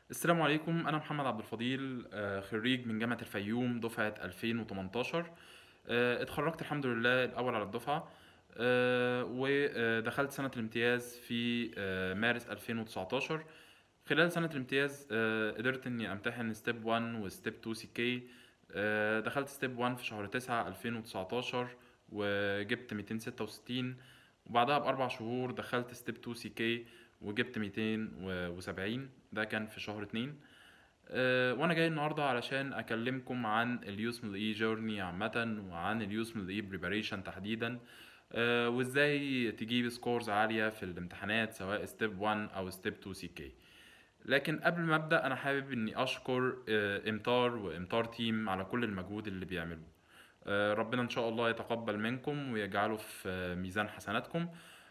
السلام عليكم أنا محمد عبد الفضيل آه، خريج من جامعة الفيوم دفعة 2018 آه، اتخرجت الحمد لله الأول على الدفعة آه، ودخلت سنة الامتياز في آه، مارس 2019 خلال سنة الامتياز آه، قدرت إني أمتحن ستيب 1 وستيب 2 سي كي دخلت ستيب 1 في شهر 9 2019 وجبت 266 وبعدها بأربع شهور دخلت ستيب 2 سي كي وجبت 270 ده كان في شهر 2 أه وانا جاي النهارده علشان اكلمكم عن اليوسمل اي جورني عامه وعن اليوسمل اي بريباريشن تحديدا أه وازاي تجيب سكورز عاليه في الامتحانات سواء ستيب 1 او ستيب 2 سي كي لكن قبل ما ابدا انا حابب اني اشكر أه امتار وامتار تيم على كل المجهود اللي بيعملوه أه ربنا ان شاء الله يتقبل منكم ويجعله في آه، ميزان حسناتكم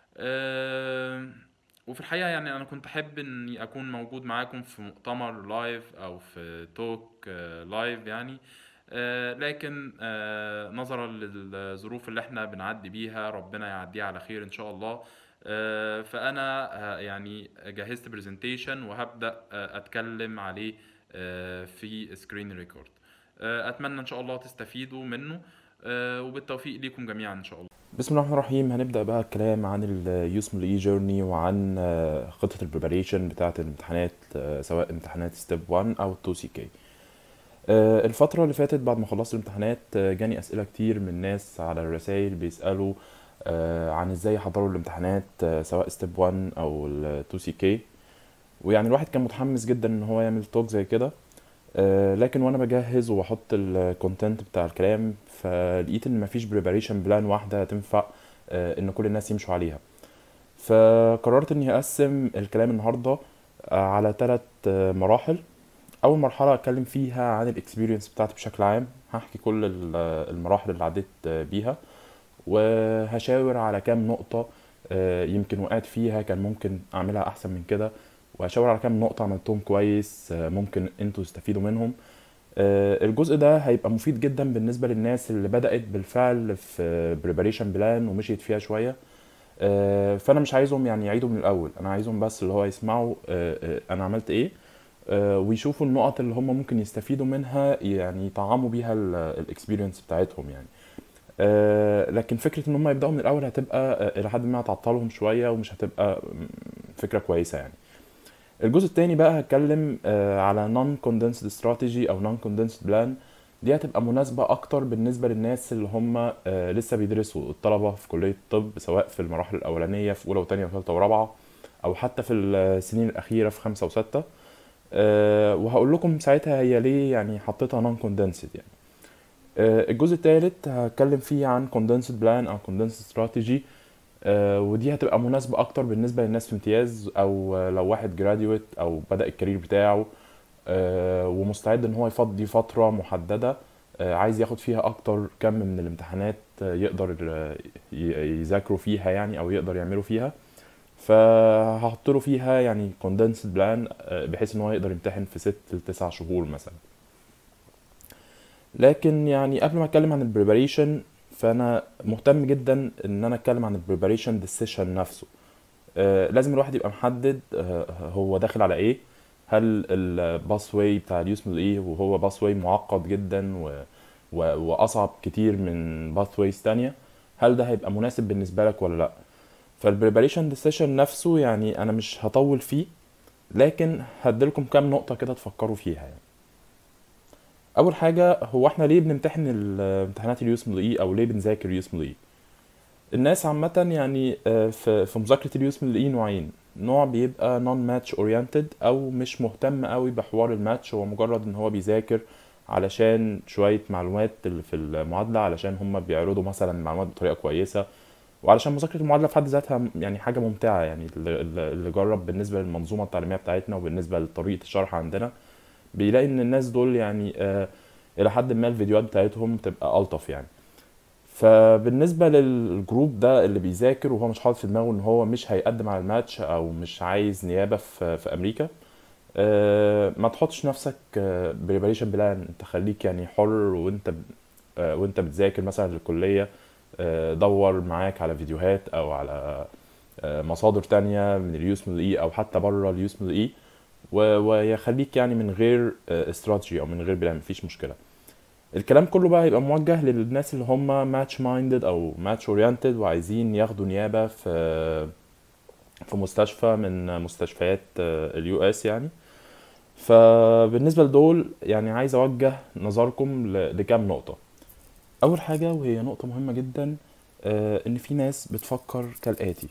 أه وفي الحقيقة يعني أنا كنت أحب إني أكون موجود معاكم في مؤتمر لايف أو في توك آه، لايف يعني آه، لكن آه، نظرا للظروف اللي احنا بنعدي بيها ربنا يعديها على خير إن شاء الله آه، فأنا آه، يعني جهزت برزنتيشن وهبدأ آه، أتكلم عليه آه، في سكرين ريكورد أتمنى إن شاء الله تستفيدوا منه آه، وبالتوفيق ليكم جميعا إن شاء الله بسم الله الرحمن الرحيم هنبدأ بقى الكلام عن اليوسمل اي جيرني وعن آه، خطة البريباريشن بتاعة الامتحانات آه، سواء امتحانات ستيب 1 او 2 سي كي الفترة اللي فاتت بعد ما خلصت الامتحانات آه، جاني أسئلة كتير من ناس على الرسائل بيسألوا آه، عن ازاي يحضروا الامتحانات آه، سواء ستيب 1 او ال 2 سي كي ويعني الواحد كان متحمس جدا ان هو يعمل توك زي كده آه، لكن وانا بجهز وبحط الكونتنت بتاع الكلام فلقيت ان مفيش بريباريشن بلان واحده تنفع آه، ان كل الناس يمشوا عليها فقررت اني اقسم الكلام النهارده آه، على ثلاث مراحل اول مرحله اتكلم فيها عن الاكسبيرينس بتاعتي بشكل عام هحكي كل ال- المراحل اللي عديت آه، بيها وهشاور على كام نقطه آه، يمكن وقعت فيها كان ممكن اعملها احسن من كده وهشاور على كام نقطه عملتهم كويس آه، ممكن انتوا تستفيدوا منهم آه، الجزء ده هيبقى مفيد جدا بالنسبة للناس اللي بدأت بالفعل في بريباريشن بلان ومشيت فيها شوية آه، فأنا مش عايزهم يعني يعيدوا من الأول أنا عايزهم بس اللي هو يسمعوا آه، آه، أنا عملت إيه آه، ويشوفوا النقط اللي هم ممكن يستفيدوا منها يعني يطعموا بيها الاكسبيرينس بتاعتهم يعني آه، لكن فكرة إن هم يبدأوا من الأول هتبقى آه، إلى حد ما هتعطلهم شوية ومش هتبقى م، فكرة كويسة يعني الجزء التاني بقى هتكلم آه، على non condensed strategy او non condensed plan دي هتبقى مناسبة أكتر بالنسبة للناس اللي هم آه، لسه بيدرسوا الطلبة في كلية الطب سواء في المراحل الأولانية في أولى وتانية وثالثة ورابعة أو حتى في السنين الأخيرة في خمسة وستة آه، وهقول لكم ساعتها هي ليه يعني حطيتها non condensed يعني آه، الجزء الثالث هتكلم فيه عن condensed plan أو condensed strategy آه، ودي هتبقى مناسبة أكتر بالنسبة للناس في امتياز أو آه، لو واحد جراديويت أو بدأ الكارير بتاعه آه، ومستعد إن هو يفضي فترة محددة آه، عايز ياخد فيها أكتر كم من الامتحانات آه، يقدر آه، ي- يذاكروا فيها يعني أو يقدر يعملوا فيها فهحط له فيها يعني condensed plan آه، بحيث إن هو يقدر يمتحن في ست لتسع شهور مثلا لكن يعني قبل ما اتكلم عن البريباريشن فانا مهتم جدا ان انا اتكلم عن البريباريشن ديسيشن نفسه آه لازم الواحد يبقى محدد آه هو داخل على ايه هل الباس واي بتاع اليوسمل ايه وهو باس واي معقد جدا و و واصعب كتير من باث وايز تانية هل ده هيبقى مناسب بالنسبه لك ولا لا فالبريباريشن ديسيشن نفسه يعني انا مش هطول فيه لكن هديلكم كام نقطه كده تفكروا فيها يعني اول حاجه هو احنا ليه بنمتحن الامتحانات اليوسمل اي او ليه بنذاكر يوسمل اي الناس عامه يعني آه، في في مذاكره اليوسمل اي نوعين نوع بيبقى نون ماتش اورينتد او مش مهتم قوي بحوار الماتش هو مجرد ان هو بيذاكر علشان شويه معلومات اللي في المعادله علشان هم بيعرضوا مثلا المعلومات بطريقه كويسه وعلشان مذاكره المعادله في حد ذاتها يعني حاجه ممتعه يعني اللي اللي جرب بالنسبه للمنظومه التعليميه بتاعتنا وبالنسبه لطريقه الشرح عندنا بيلاقي ان الناس دول يعني آه الى حد ما الفيديوهات بتاعتهم تبقى الطف يعني فبالنسبه للجروب ده اللي بيذاكر وهو مش حاطط في دماغه ان هو مش هيقدم على الماتش او مش عايز نيابه في في امريكا آه ما تحطش نفسك بريباريشن بلان انت خليك يعني حر وانت ب- آه وانت بتذاكر مثلا للكليه آه دور معاك على فيديوهات او على آه مصادر تانية من اليوسمل اي او حتى بره اليوسمل اي و- ويخليك يعني من غير استراتيجي او من غير بلان مفيش مشكله الكلام كله بقى هيبقى موجه للناس اللي هم ماتش مايندد او ماتش اورينتد وعايزين ياخدوا نيابه في في مستشفى من مستشفيات اليو اس يعني فبالنسبه لدول يعني عايز اوجه نظركم ل- لكام نقطه اول حاجه وهي نقطه مهمه جدا آه، ان في ناس بتفكر كالاتي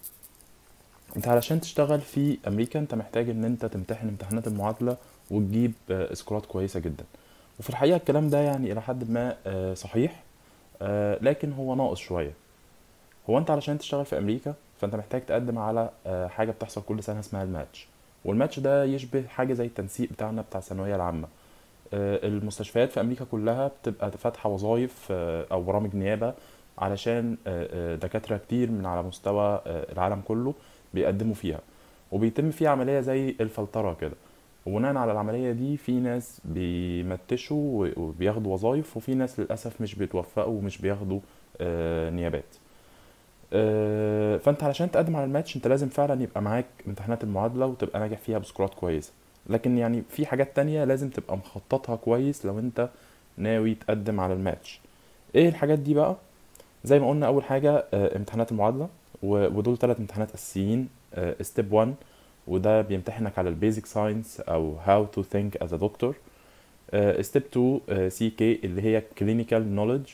انت علشان تشتغل في امريكا انت محتاج ان انت تمتحن امتحانات المعادله وتجيب آه، سكورات كويسه جدا وفي الحقيقه الكلام ده يعني الى حد ما آه، صحيح آه، لكن هو ناقص شويه هو انت علشان تشتغل في امريكا فانت محتاج تقدم على آه، حاجه بتحصل كل سنه اسمها الماتش والماتش ده يشبه حاجه زي التنسيق بتاعنا بتاع الثانويه العامه آه، المستشفيات في امريكا كلها بتبقى فاتحه وظائف آه، او برامج نيابه علشان آه، آه، دكاتره كتير من على مستوى آه، العالم كله بيقدموا فيها وبيتم فيها عمليه زي الفلتره كده وبناء على العمليه دي في ناس بيمتشوا و- وبياخدوا وظائف وفي ناس للاسف مش بيتوفقوا ومش بياخدوا آه، نيابات آه، فانت علشان تقدم على الماتش انت لازم فعلا يبقى معاك امتحانات المعادله وتبقى ناجح فيها بسكورات كويسه لكن يعني في حاجات تانية لازم تبقى مخططها كويس لو انت ناوي تقدم على الماتش ايه الحاجات دي بقى زي ما قلنا اول حاجه آه، امتحانات المعادله و- ودول ثلاث امتحانات اساسيين ستيب 1 وده بيمتحنك على البيزك ساينس او هاو تو ثينك از ا دكتور ستيب 2 سي كي اللي هي كلينيكال نوليدج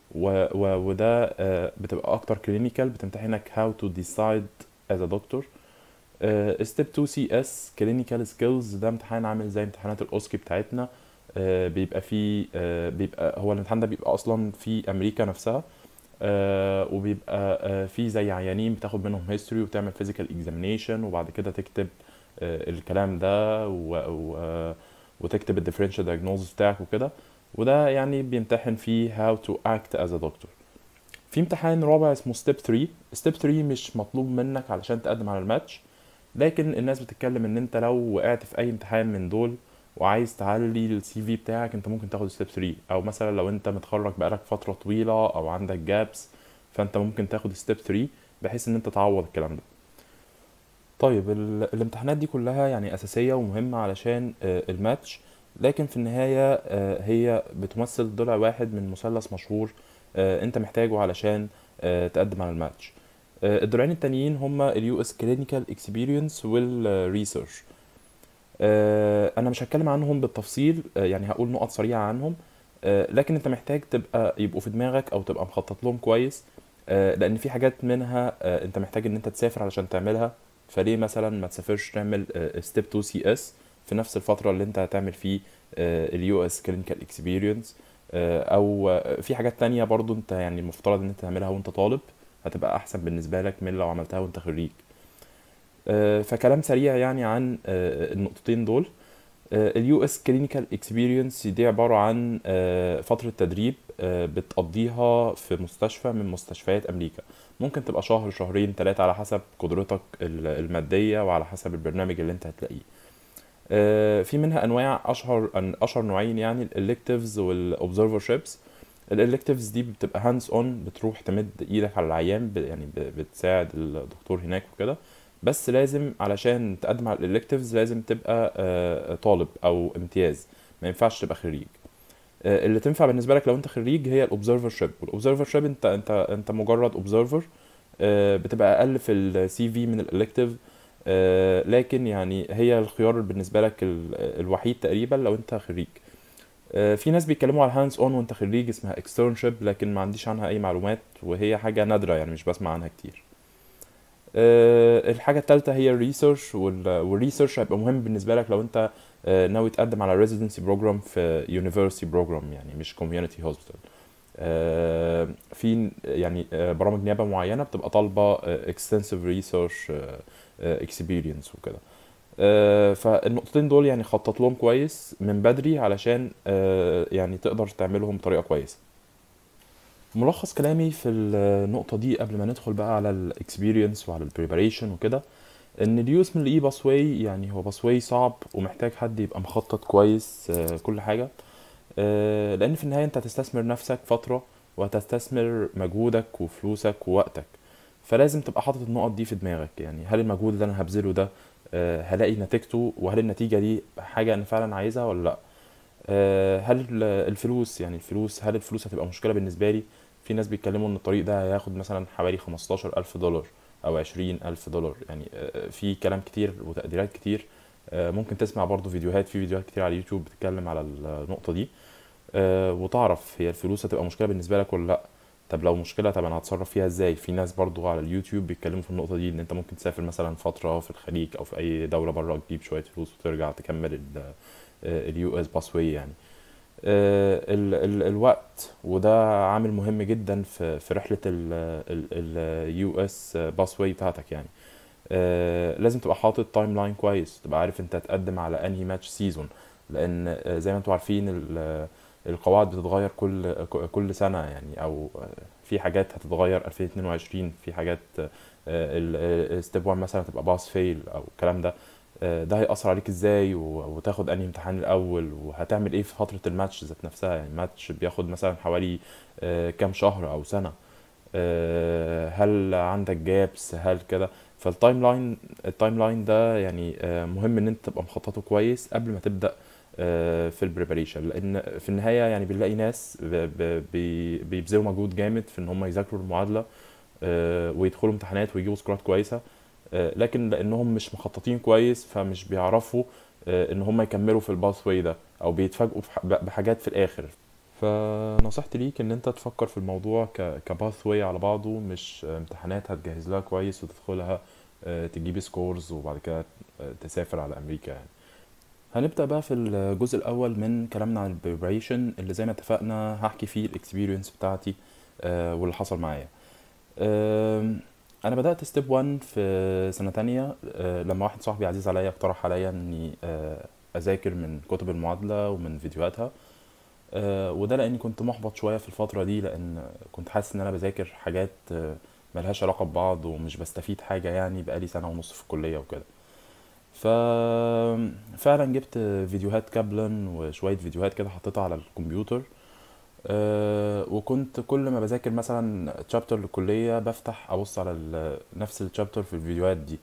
وده آه، بتبقى اكتر كلينيكال بتمتحنك هاو تو ديسايد از ا دكتور ستيب 2 سي اس كلينيكال سكيلز ده امتحان عامل زي امتحانات الاوسكي بتاعتنا آه، بيبقى فيه آه، بيبقى هو الامتحان ده بيبقى اصلا في امريكا نفسها آه، وبيبقى آه، في زي عيانين بتاخد منهم هيستوري وتعمل فيزيكال اكزامينيشن وبعد كده تكتب آه، الكلام ده و... و... وتكتب الديفرنشال دايجنوزس بتاعك وكده وده يعني بيمتحن فيه how to act as a doctor في امتحان رابع اسمه ستيب 3 ستيب 3 مش مطلوب منك علشان تقدم على الماتش لكن الناس بتتكلم ان انت لو وقعت في اي امتحان من دول وعايز تعلي السي في بتاعك انت ممكن تاخد ستيب 3 او مثلا لو انت متخرج بقالك فترة طويلة او عندك جابس فانت ممكن تاخد ستيب 3 بحيث ان انت تعوض الكلام ده طيب ال- الامتحانات دي كلها يعني أساسية ومهمة علشان آه، الماتش لكن في النهاية آه، هي بتمثل ضلع واحد من مثلث مشهور آه، انت محتاجه علشان آه، تقدم على الماتش آه، الضلعين التانيين هما اليو اس كلينيكال اكسبيرينس والريسيرش انا مش هتكلم عنهم بالتفصيل آه، يعني هقول نقط سريعة عنهم آه، لكن انت محتاج تبقى يبقوا في دماغك او تبقى مخطط لهم كويس آه، لان في حاجات منها آه، انت محتاج ان انت تسافر علشان تعملها فليه مثلا ما تسافرش تعمل ستيب 2 سي اس في نفس الفتره اللي انت هتعمل فيه اليو اس كلينيكال اكسبيرينس او آه، في حاجات تانية برضو انت يعني المفترض ان انت تعملها وانت طالب هتبقى احسن بالنسبه لك من لو عملتها وانت خريج آه، فكلام سريع يعني عن آه، النقطتين دول اليو اس كلينيكال اكسبيرينس دي عباره عن آه، فتره تدريب آه، بتقضيها في مستشفى من مستشفيات امريكا ممكن تبقى شهر شهرين ثلاثه على حسب قدرتك ال- الماديه وعلى حسب البرنامج اللي انت هتلاقيه آه، في منها انواع اشهر أن- اشهر نوعين يعني الالكتيفز والاوبزرفرشيبس الالكتيفز دي بتبقى هاندز اون بتروح تمد ايدك على العيان ب- يعني ب- بتساعد الدكتور هناك وكده بس لازم علشان تقدم على الالكتيفز لازم تبقى آه، طالب او امتياز ما ينفعش تبقى خريج آه، اللي تنفع بالنسبه لك لو انت خريج هي الاوبزرفر شيب والاوبزرفر شيب انت انت انت مجرد اوبزرفر بتبقى اقل في السي في من الالكتيف لكن يعني هي الخيار بالنسبه لك ال- الوحيد تقريبا لو انت خريج آه، في ناس بيتكلموا على هاندز اون وانت خريج اسمها اكسترنشيب لكن ما عنديش عنها اي معلومات وهي حاجه نادره يعني مش بسمع عنها كتير آه، الحاجة التالتة هي الريسيرش والريسيرش هيبقى مهم بالنسبة لك لو انت آه، ناوي تقدم على residency program في university program يعني مش community hospital آه، في يعني آه، برامج نيابة معينة بتبقى طالبة آه، extensive research آه، آه، experience وكده آه، فالنقطتين دول يعني خطط لهم كويس من بدري علشان آه، يعني تقدر تعملهم بطريقة كويسة ملخص كلامي في النقطة دي قبل ما ندخل بقى على الاكسبيرينس وعلى البريباريشن وكده ان اليوز من الاي باسواي يعني هو باسواي صعب ومحتاج حد يبقى مخطط كويس آه، كل حاجة آه، لان في النهاية انت هتستثمر نفسك فترة وهتستثمر مجهودك وفلوسك ووقتك فلازم تبقى حاطط النقط دي في دماغك يعني هل المجهود اللي انا هبذله ده آه، هلاقي نتيجته وهل النتيجة دي حاجة أنا فعلا عايزها ولا لأ آه، هل ال- الفلوس يعني الفلوس هل الفلوس هتبقى مشكلة بالنسبة لي في ناس بيتكلموا ان الطريق ده هياخد مثلا حوالي 15 ألف دولار أو 20 ألف دولار يعني آه، في كلام كتير وتقديرات كتير آه، ممكن تسمع برضو فيديوهات في فيديوهات كتير على اليوتيوب بتتكلم على النقطة دي آه، وتعرف هي الفلوس هتبقى مشكلة بالنسبة لك ولا لأ طب لو مشكلة طب انا هتصرف فيها ازاي في ناس برضو على اليوتيوب بيتكلموا في النقطة دي ان انت ممكن تسافر مثلا فترة في الخليج او في اي دولة بره تجيب شوية فلوس وترجع تكمل اليو اس باسوي يعني آه، ال ال الوقت وده عامل مهم جدا في في رحلة اليو اس باسوي بتاعتك يعني آه، لازم تبقى حاطط تايم لاين كويس تبقى عارف انت هتقدم على انهي ماتش سيزون لان آه، زي ما انتوا عارفين ال- القواعد بتتغير كل كل سنة يعني او آه، في حاجات هتتغير 2022 في حاجات الستيب 1 مثلا تبقى باس فيل او الكلام ده آه، ده هيأثر عليك ازاي و- وتاخد انهي امتحان الاول وهتعمل ايه في فترة الماتش ذات نفسها يعني الماتش بياخد مثلا حوالي آه، كام شهر او سنة آه، هل عندك جابس هل كده فالتايم لاين التايم لاين ده يعني آه، مهم ان انت تبقى مخططه كويس قبل ما تبدأ آه، في البريباريشن لان في النهاية يعني بنلاقي ناس ب- ب- بي- بيبذلوا مجهود جامد في ان هم يذاكروا المعادلة آه، ويدخلوا امتحانات ويجيبوا سكورات كويسة آه، لكن لانهم مش مخططين كويس فمش بيعرفوا آه، ان هم يكملوا في الباث واي ده او بيتفاجئوا بح- بحاجات في الاخر فنصيحتي ليك ان انت تفكر في الموضوع ك كباث واي على بعضه مش آه، امتحانات هتجهز لها كويس وتدخلها آه، تجيب سكورز وبعد كده آه، تسافر على امريكا يعني هنبدأ بقى في الجزء الأول من كلامنا عن البريبريشن اللي زي ما اتفقنا هحكي فيه الاكسبيرينس بتاعتي آه، واللي حصل معايا آم، أنا بدأت ستيب 1 في سنة تانية آه، لما واحد صاحبي عزيز عليا اقترح عليا إني آه، أذاكر من كتب المعادلة ومن فيديوهاتها آه، وده لأني كنت محبط شوية في الفترة دي لأن كنت حاسس إن أنا بذاكر حاجات آه، ملهاش علاقة ببعض ومش بستفيد حاجة يعني بقالي سنة ونص في الكلية وكده ففعلا جبت فيديوهات كابلن وشوية فيديوهات كده حطيتها على الكمبيوتر أه وكنت كل ما بذاكر مثلا تشابتر للكلية بفتح أبص على ال- نفس التشابتر في الفيديوهات دي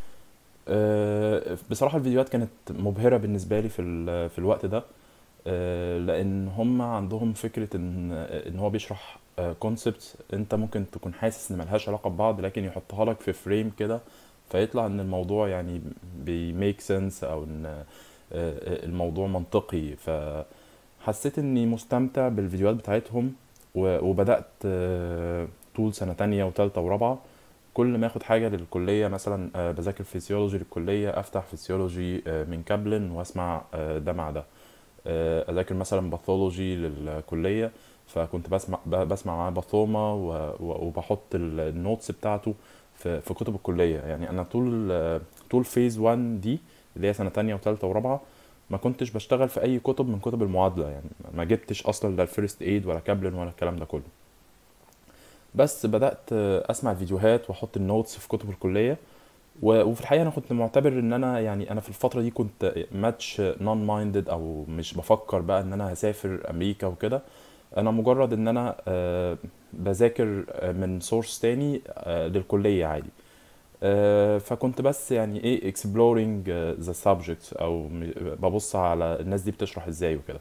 أه بصراحة الفيديوهات كانت مبهرة بالنسبة لي في ال- في الوقت ده أه لأن هم عندهم فكرة إن إن هو بيشرح كونسبت أنت ممكن تكون حاسس إن ملهاش علاقة ببعض لكن يحطها لك في فريم كده فيطلع ان الموضوع يعني بيميك سنس او ان آه، آه، الموضوع منطقي فحسيت اني مستمتع بالفيديوهات بتاعتهم و- وبدأت آه، طول سنة تانية وتالتة ورابعة كل ما اخد حاجة للكلية مثلا آه، بذاكر فيسيولوجي للكلية افتح فيسيولوجي آه، من كابلن واسمع آه، ده مع ده آه، اذاكر مثلا باثولوجي للكلية فكنت بسمع ب- بسمع معاه باثوما و- و- وبحط ال- النوتس بتاعته في في كتب الكلية يعني أنا طول طول فيز 1 دي اللي هي سنة تانية وتالتة ورابعة ما كنتش بشتغل في أي كتب من كتب المعادلة يعني ما جبتش أصلا لا الفيرست ايد ولا كابلن ولا الكلام ده كله بس بدأت أسمع فيديوهات وأحط النوتس في كتب الكلية و- وفي الحقيقة أنا كنت معتبر إن أنا يعني أنا في الفترة دي كنت ماتش نون مايندد أو مش بفكر بقى إن أنا هسافر أمريكا وكده أنا مجرد إن أنا آه، بذاكر آه، من سورس تاني آه، للكلية عادي آه، فكنت بس يعني ايه exploring آه، the subject او م- ببص على الناس دي بتشرح ازاي وكده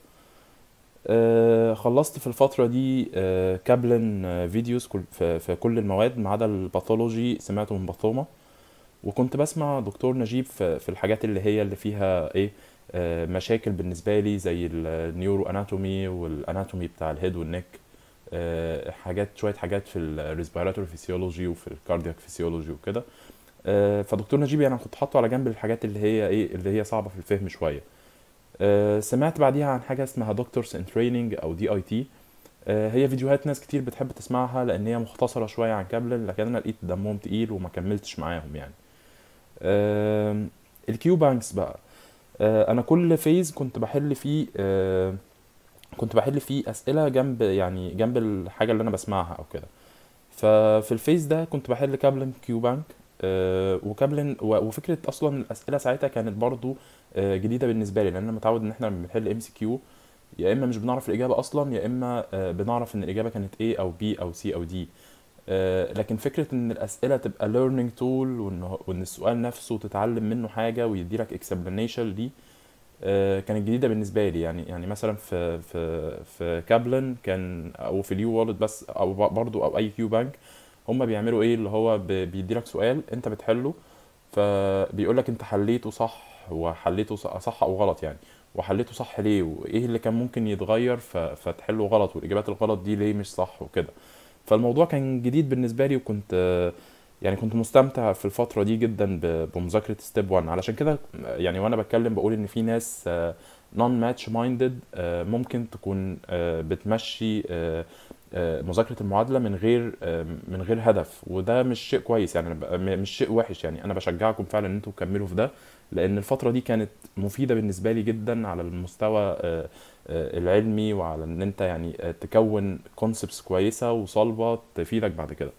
آه، خلصت في الفترة دي آه، كابلن آه، فيديوز كل في في كل المواد ما عدا الباثولوجي سمعته من باثوما وكنت بسمع دكتور نجيب في في الحاجات اللي هي اللي فيها ايه آه، مشاكل بالنسبة لي زي النيورو اناتومي والاناتومي بتاع الهيد والنك آه، حاجات شوية حاجات في الريسبيراتوري فيسيولوجي وفي الكاردياك فيسيولوجي وكده آه، فدكتور نجيب يعني كنت حاطه على جنب الحاجات اللي هي ايه اللي هي صعبة في الفهم شوية آه، سمعت بعديها عن حاجة اسمها دكتورز ان تريننج او دي اي تي هي فيديوهات ناس كتير بتحب تسمعها لان هي مختصرة شوية عن كابلن لكن انا لقيت دمهم تقيل وما كملتش معاهم يعني آم، الكيو بانكس بقى آه، انا كل فيز كنت بحل فيه آه، كنت بحل فيه اسئله جنب يعني جنب الحاجه اللي انا بسمعها او كده ففي الفيز ده كنت بحل كابلن كيو بانك آه، وكابلن و- وفكره اصلا الاسئله ساعتها كانت برضو آه، جديده بالنسبه لي لان انا متعود ان احنا لما بنحل ام سي كيو يا اما مش بنعرف الاجابه اصلا يا اما آه، بنعرف ان الاجابه كانت A او B او C او D آه، لكن فكرة ان الاسئلة تبقى learning tool وان هو- وان السؤال نفسه تتعلم منه حاجة ويديلك explanation دي آه، كانت جديدة بالنسبة لي يعني يعني مثلا في في في كابلن كان او في اليو وورلد بس او ب- برضو او اي كيو بانك هما بيعملوا ايه اللي هو ب- بيديلك سؤال انت بتحله فبيقول لك انت حليته صح وحليته ص- صح او غلط يعني وحليته صح ليه وايه اللي كان ممكن يتغير ف- فتحله غلط والاجابات الغلط دي ليه مش صح وكده فالموضوع كان جديد بالنسبه لي وكنت آه، يعني كنت مستمتع في الفتره دي جدا ب- بمذاكره ستيب 1 علشان كده يعني وانا بتكلم بقول ان في ناس نون ماتش مايندد ممكن تكون آه، بتمشي آه، آه، مذاكره المعادله من غير آه، من غير هدف وده مش شيء كويس يعني أنا ب- م- مش شيء وحش يعني انا بشجعكم فعلا ان انتوا تكملوا في ده لان الفتره دي كانت مفيده بالنسبه لي جدا على المستوى آه، آه، العلمي وعلى ان انت يعني آه، تكون كونسبتس كويسه وصلبه تفيدك بعد كده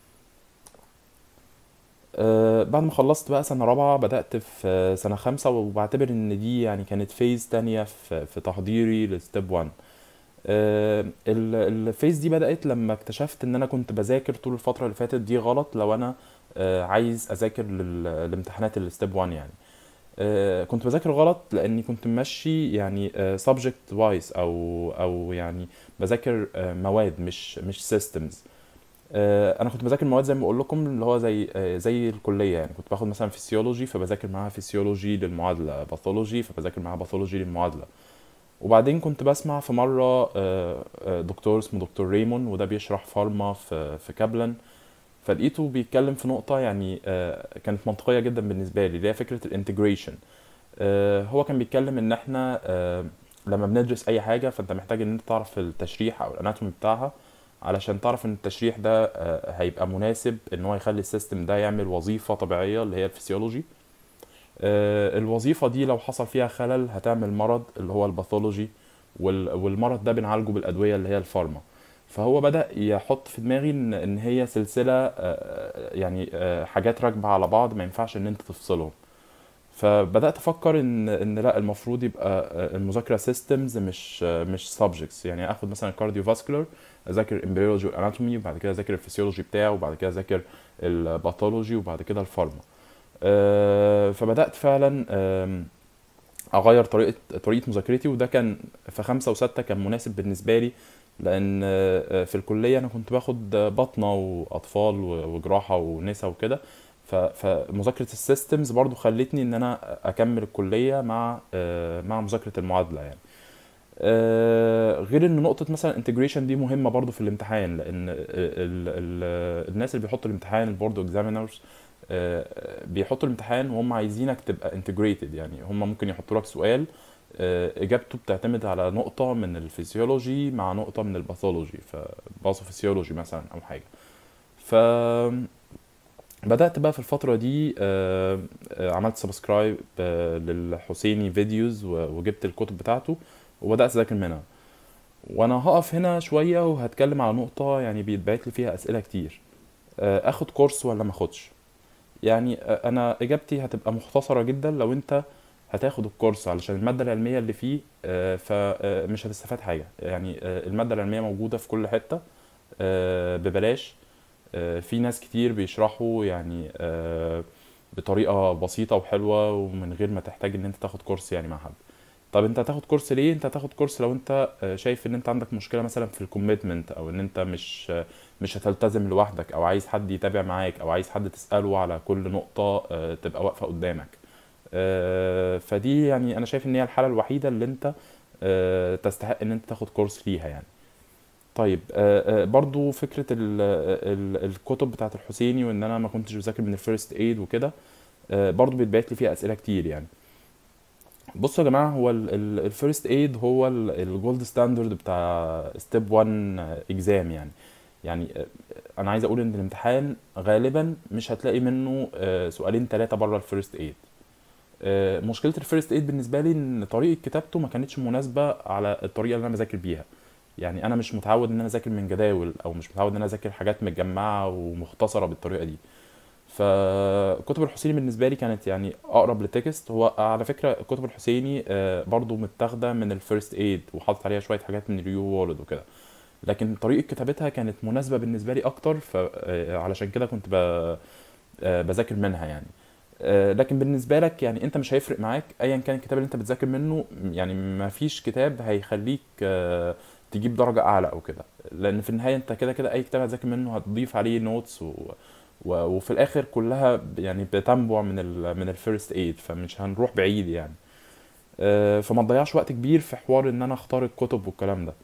آه، بعد ما خلصت بقى سنة رابعة بدأت في آه، سنة خمسة وبعتبر إن دي يعني كانت فيز تانية في في تحضيري لستيب 1 آه، ال- الفيز دي بدأت لما اكتشفت إن أنا كنت بذاكر طول الفترة اللي فاتت دي غلط لو أنا آه، عايز أذاكر لل- لامتحانات الستيب 1 يعني آه، كنت بذاكر غلط لاني كنت ماشي يعني سبجكت وايز او او يعني بذاكر آه، مواد مش مش سيستمز انا كنت بذاكر مواد زي ما بقول لكم اللي هو زي آه، زي الكليه يعني كنت باخد مثلا فيسيولوجي فبذاكر معاها فيسيولوجي للمعادله باثولوجي فبذاكر معاها باثولوجي للمعادله وبعدين كنت بسمع في مره آه، آه، دكتور اسمه دكتور ريمون وده بيشرح فارما في في كابلان فلقيته بيتكلم في نقطة يعني آه، كانت منطقية جدا بالنسبة لي اللي هي فكرة الانتجريشن هو كان بيتكلم ان احنا آه، لما بندرس اي حاجة فانت محتاج ان انت تعرف التشريح او الاناتومي بتاعها علشان تعرف ان التشريح ده آه، هيبقى مناسب ان هو يخلي السيستم ده يعمل وظيفة طبيعية اللي هي الفسيولوجي آه، الوظيفة دي لو حصل فيها خلل هتعمل مرض اللي هو الباثولوجي وال- والمرض ده بنعالجه بالأدوية اللي هي الفارما فهو بدأ يحط في دماغي ان ان هي سلسلة آه، يعني آه، حاجات راكبة على بعض ما ينفعش ان انت تفصلهم فبدأت افكر ان ان لا المفروض يبقى آه، المذاكرة سيستمز مش آه، مش سبجكتس يعني اخد مثلا كارديو فاسكولار اذاكر امبريولوجي واناتومي وبعد كده اذاكر الفسيولوجي بتاعه وبعد كده اذاكر الباثولوجي وبعد كده الفارما آه، فبدأت فعلا آم، اغير طريقه طريقه مذاكرتي وده كان في خمسة وستة كان مناسب بالنسبه لي لان آه، في الكليه انا كنت باخد بطنه واطفال و- وجراحه ونسا وكده ف- فمذاكره السيستمز برضو خلتني ان انا اكمل الكليه مع آه، مع مذاكره المعادله يعني آه، غير ان نقطه مثلا انتجريشن دي مهمه برضو في الامتحان لان ال ال الناس اللي بيحطوا الامتحان البورد اكزامينرز بيحطوا الامتحان وهم عايزينك تبقى انتجريتد يعني هم ممكن يحطوا لك سؤال آه، اجابته بتعتمد على نقطه من الفسيولوجي مع نقطه من الباثولوجي فباثوفيسيولوجي مثلا او حاجه ف بدأت بقى في الفترة دي آه، آه، عملت سبسكرايب للحسيني فيديوز و- وجبت الكتب بتاعته وبدأت أذاكر منها وأنا هقف هنا شوية وهتكلم على نقطة يعني بيتبعت لي فيها أسئلة كتير آه، أخد كورس ولا ما أخدش يعني آه، أنا إجابتي هتبقى مختصرة جدا لو أنت هتاخد الكورس علشان المادة العلمية اللي فيه آه، فمش هتستفاد حاجة يعني آه، المادة العلمية موجودة في كل حتة آه، ببلاش آه، في ناس كتير بيشرحوا يعني آه، بطريقة بسيطة وحلوة ومن غير ما تحتاج ان انت تاخد كورس يعني مع حد طب انت هتاخد كورس ليه انت هتاخد كورس لو انت آه، شايف ان انت عندك مشكلة مثلا في الكوميتمنت او ان انت مش آه، مش هتلتزم لوحدك او عايز حد يتابع معاك او عايز حد تسأله على كل نقطة آه، تبقى واقفة قدامك آه، فدي يعني انا شايف ان هي الحالة الوحيدة اللي انت آه، تستحق ان انت تاخد كورس ليها يعني طيب آه، آه، برضو فكرة ال ال الكتب بتاعت الحسيني وان انا ما كنتش بذاكر من الفيرست ايد وكده آه، برضو بيتبعت لي فيها اسئلة كتير يعني بصوا يا جماعة هو الفيرست ايد هو الجولد ستاندرد بتاع ستيب 1 اكزام يعني يعني آه، انا عايز اقول ان الامتحان غالبا مش هتلاقي منه آه، سؤالين ثلاثة بره الفيرست ايد آه، مشكلة الفيرست ايد بالنسبة لي ان طريقة كتابته ما كانتش مناسبة على الطريقة اللي انا بذاكر بيها يعني انا مش متعود ان انا اذاكر من جداول او مش متعود ان انا اذاكر حاجات متجمعة ومختصرة بالطريقة دي فكتب الحسيني بالنسبة لي كانت يعني اقرب للتكست هو على فكرة كتب الحسيني آه، برضو متاخدة من الفيرست ايد وحاطط عليها شوية حاجات من الريو وورلد وكده لكن طريقة كتابتها كانت مناسبة بالنسبة لي اكتر فعلشان كده كنت ب- آه، بذاكر منها يعني آه، لكن بالنسبة لك يعني انت مش هيفرق معاك ايا كان الكتاب اللي انت بتذاكر منه يعني ما فيش كتاب هيخليك آه، تجيب درجة اعلى او كده لان في النهاية انت كده كده اي كتاب هتذاكر منه هتضيف عليه نوتس و... و... وفي الاخر كلها ب- يعني بتنبع من ال... من الفيرست ايد فمش هنروح بعيد يعني آه، فما تضيعش وقت كبير في حوار ان انا اختار الكتب والكلام ده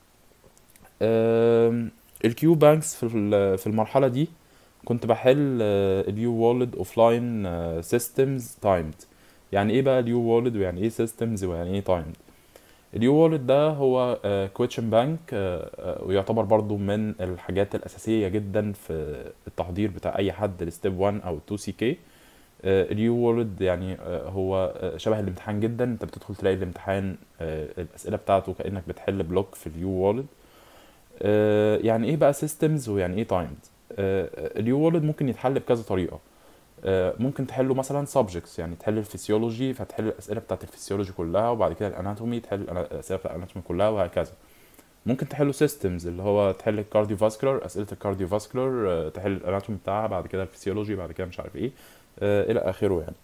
آم، الكيو بانكس في ال- في المرحلة دي كنت بحل اليو وولد اوفلاين سيستمز تايمد يعني ايه بقى اليو وولد ويعني ايه سيستمز ويعني ايه تايمد اليو وولد ده هو كويتشن بانك ويعتبر برضو من الحاجات الأساسية جدا في التحضير بتاع أي حد لستيب 1 أو 2 سي كي اليو وولد يعني آه، هو آه، شبه الامتحان جدا انت بتدخل تلاقي الامتحان آه، الأسئلة بتاعته كأنك بتحل بلوك في اليو وولد آه، يعني ايه بقى سيستمز ويعني ايه تايمد اليو وولد ممكن يتحل بكذا طريقة آه، ممكن تحله مثلا subjects يعني تحل الفسيولوجي فتحل الأسئلة بتاعت الفسيولوجي كلها وبعد كده الاناتومي تحل الأنا- الأسئلة بتاعت الاناتومي كلها وهكذا ممكن تحله systems اللي هو تحل الكارديو فاسكولار أسئلة الكارديو فاسكولار تحل الاناتومي بتاعها بعد كده الفسيولوجي بعد كده مش عارف ايه آه، إلى آخره يعني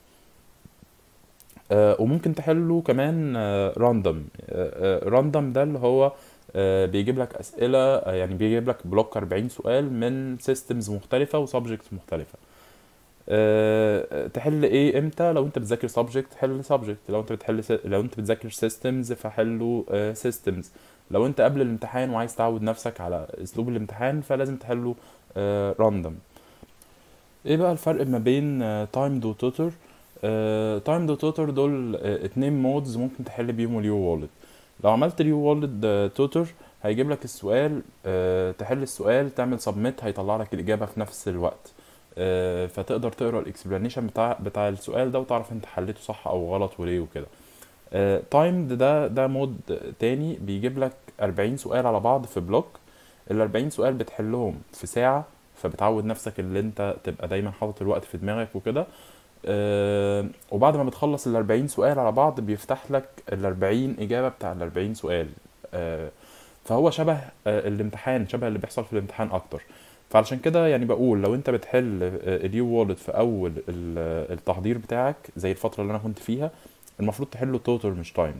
آه، وممكن تحله كمان راندوم راندوم ده اللي هو آه، بيجيب لك أسئلة آه، يعني بيجيب لك بلوك 40 سؤال من systems مختلفة وسبجكتس مختلفة آه، تحل ايه امتى لو انت بتذاكر subject حل subject لو انت بتحل س... لو انت بتذاكر systems فحله آه، systems لو انت قبل الامتحان وعايز تعود نفسك على اسلوب الامتحان فلازم تحله آه، random ايه بقى الفرق ما بين تايمد وتوتر تايمد وتوتر دول آه، اتنين مودز ممكن تحل بيهم اليو وولد لو عملت اليو وولد توتر هيجيب لك السؤال آه، تحل السؤال تعمل سبميت هيطلع لك الإجابة في نفس الوقت آه، فتقدر تقرا الاكسبلانيشن بتاع بتاع السؤال ده وتعرف انت حليته صح او غلط وليه وكده تايمد ده ده مود تاني بيجيب لك 40 سؤال على بعض في بلوك ال 40 سؤال بتحلهم في ساعة فبتعود نفسك اللي انت تبقى دايما حاطط الوقت في دماغك وكده آه، وبعد ما بتخلص ال 40 سؤال على بعض بيفتح لك ال 40 إجابة بتاع ال 40 سؤال آه، فهو شبه آه، الامتحان شبه اللي بيحصل في الامتحان أكتر فعلشان كده يعني بقول لو انت بتحل اليو وولد في اول ال- التحضير بتاعك زي الفتره اللي انا كنت فيها المفروض تحله توتال مش تايمد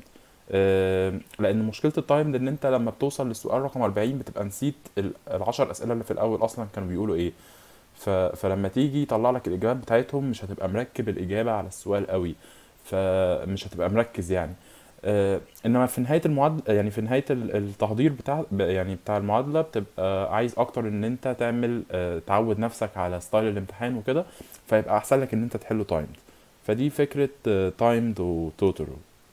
لان مشكله التايمد ان انت لما بتوصل للسؤال رقم 40 بتبقى نسيت ال- العشر اسئله اللي في الاول اصلا كانوا بيقولوا ايه ف... فلما تيجي يطلع لك الاجابات بتاعتهم مش هتبقى مركب الاجابه على السؤال قوي فمش هتبقى مركز يعني آه، انما في نهايه المعادله يعني في نهايه ال- التحضير بتاع ب- يعني بتاع المعادله بتبقى عايز اكتر ان انت تعمل آه، تعود نفسك على ستايل الامتحان وكده فيبقى احسن لك ان انت تحله تايمد فدي فكره تايمد وتوتال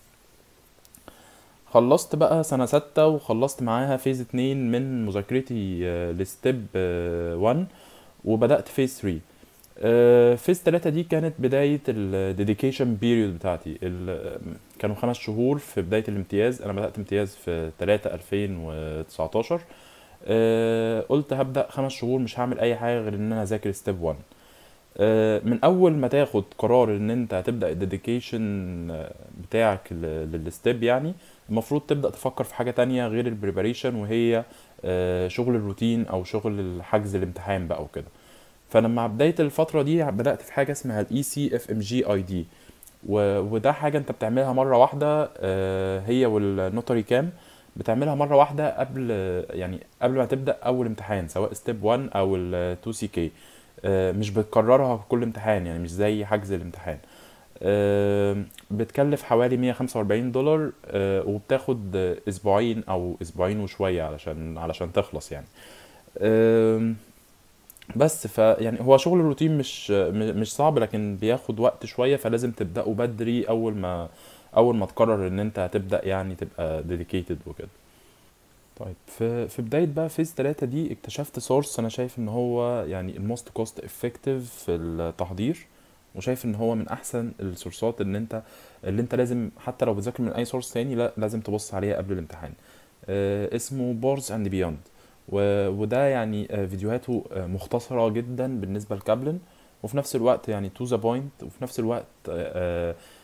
خلصت بقى سنة ستة وخلصت معاها فيز اتنين من مذاكرتي آه، لستيب آه، 1 وبدأت فيز 3 آه، فيز 3 دي كانت بداية الديديكيشن بيريود بتاعتي ال- كانوا خمس شهور في بداية الامتياز أنا بدأت امتياز في 3 2019 آه، قلت هبدأ خمس شهور مش هعمل أي حاجة غير إن أنا أذاكر ستيب 1 آه، من اول ما تاخد قرار ان انت هتبدا الديديكيشن بتاعك للستيب يعني المفروض تبدا تفكر في حاجه تانية غير البريباريشن وهي آه، شغل الروتين او شغل الحجز الامتحان بقى وكده فانا مع بدايه الفتره دي بدات في حاجه اسمها الاي سي اف ام جي اي دي وده حاجه انت بتعملها مره واحده آه، هي والنوتاري كام بتعملها مره واحده قبل يعني قبل ما تبدا اول امتحان سواء ستيب 1 او ال 2 سي كي آه، مش بتكررها في كل امتحان يعني مش زي حجز الامتحان آه، بتكلف حوالي 145 دولار آه، وبتاخد آه، اسبوعين او اسبوعين وشوية علشان علشان تخلص يعني آم، بس ف يعني هو شغل الروتين مش م- مش صعب لكن بياخد وقت شوية فلازم تبدأه بدري اول ما اول ما تقرر ان انت هتبدأ يعني تبقى dedicated وكده طيب في في بداية بقى فيز 3 دي اكتشفت سورس انا شايف ان هو يعني الموست كوست افكتيف في التحضير وشايف ان هو من احسن السورسات ان انت اللي انت لازم حتى لو بتذاكر من اي سورس تاني لا لازم تبص عليها قبل الامتحان آه اسمه بورز اند بيوند وده يعني آه فيديوهاته آه مختصرة جدا بالنسبة لكابلن وفي نفس الوقت يعني تو ذا بوينت وفي نفس الوقت آه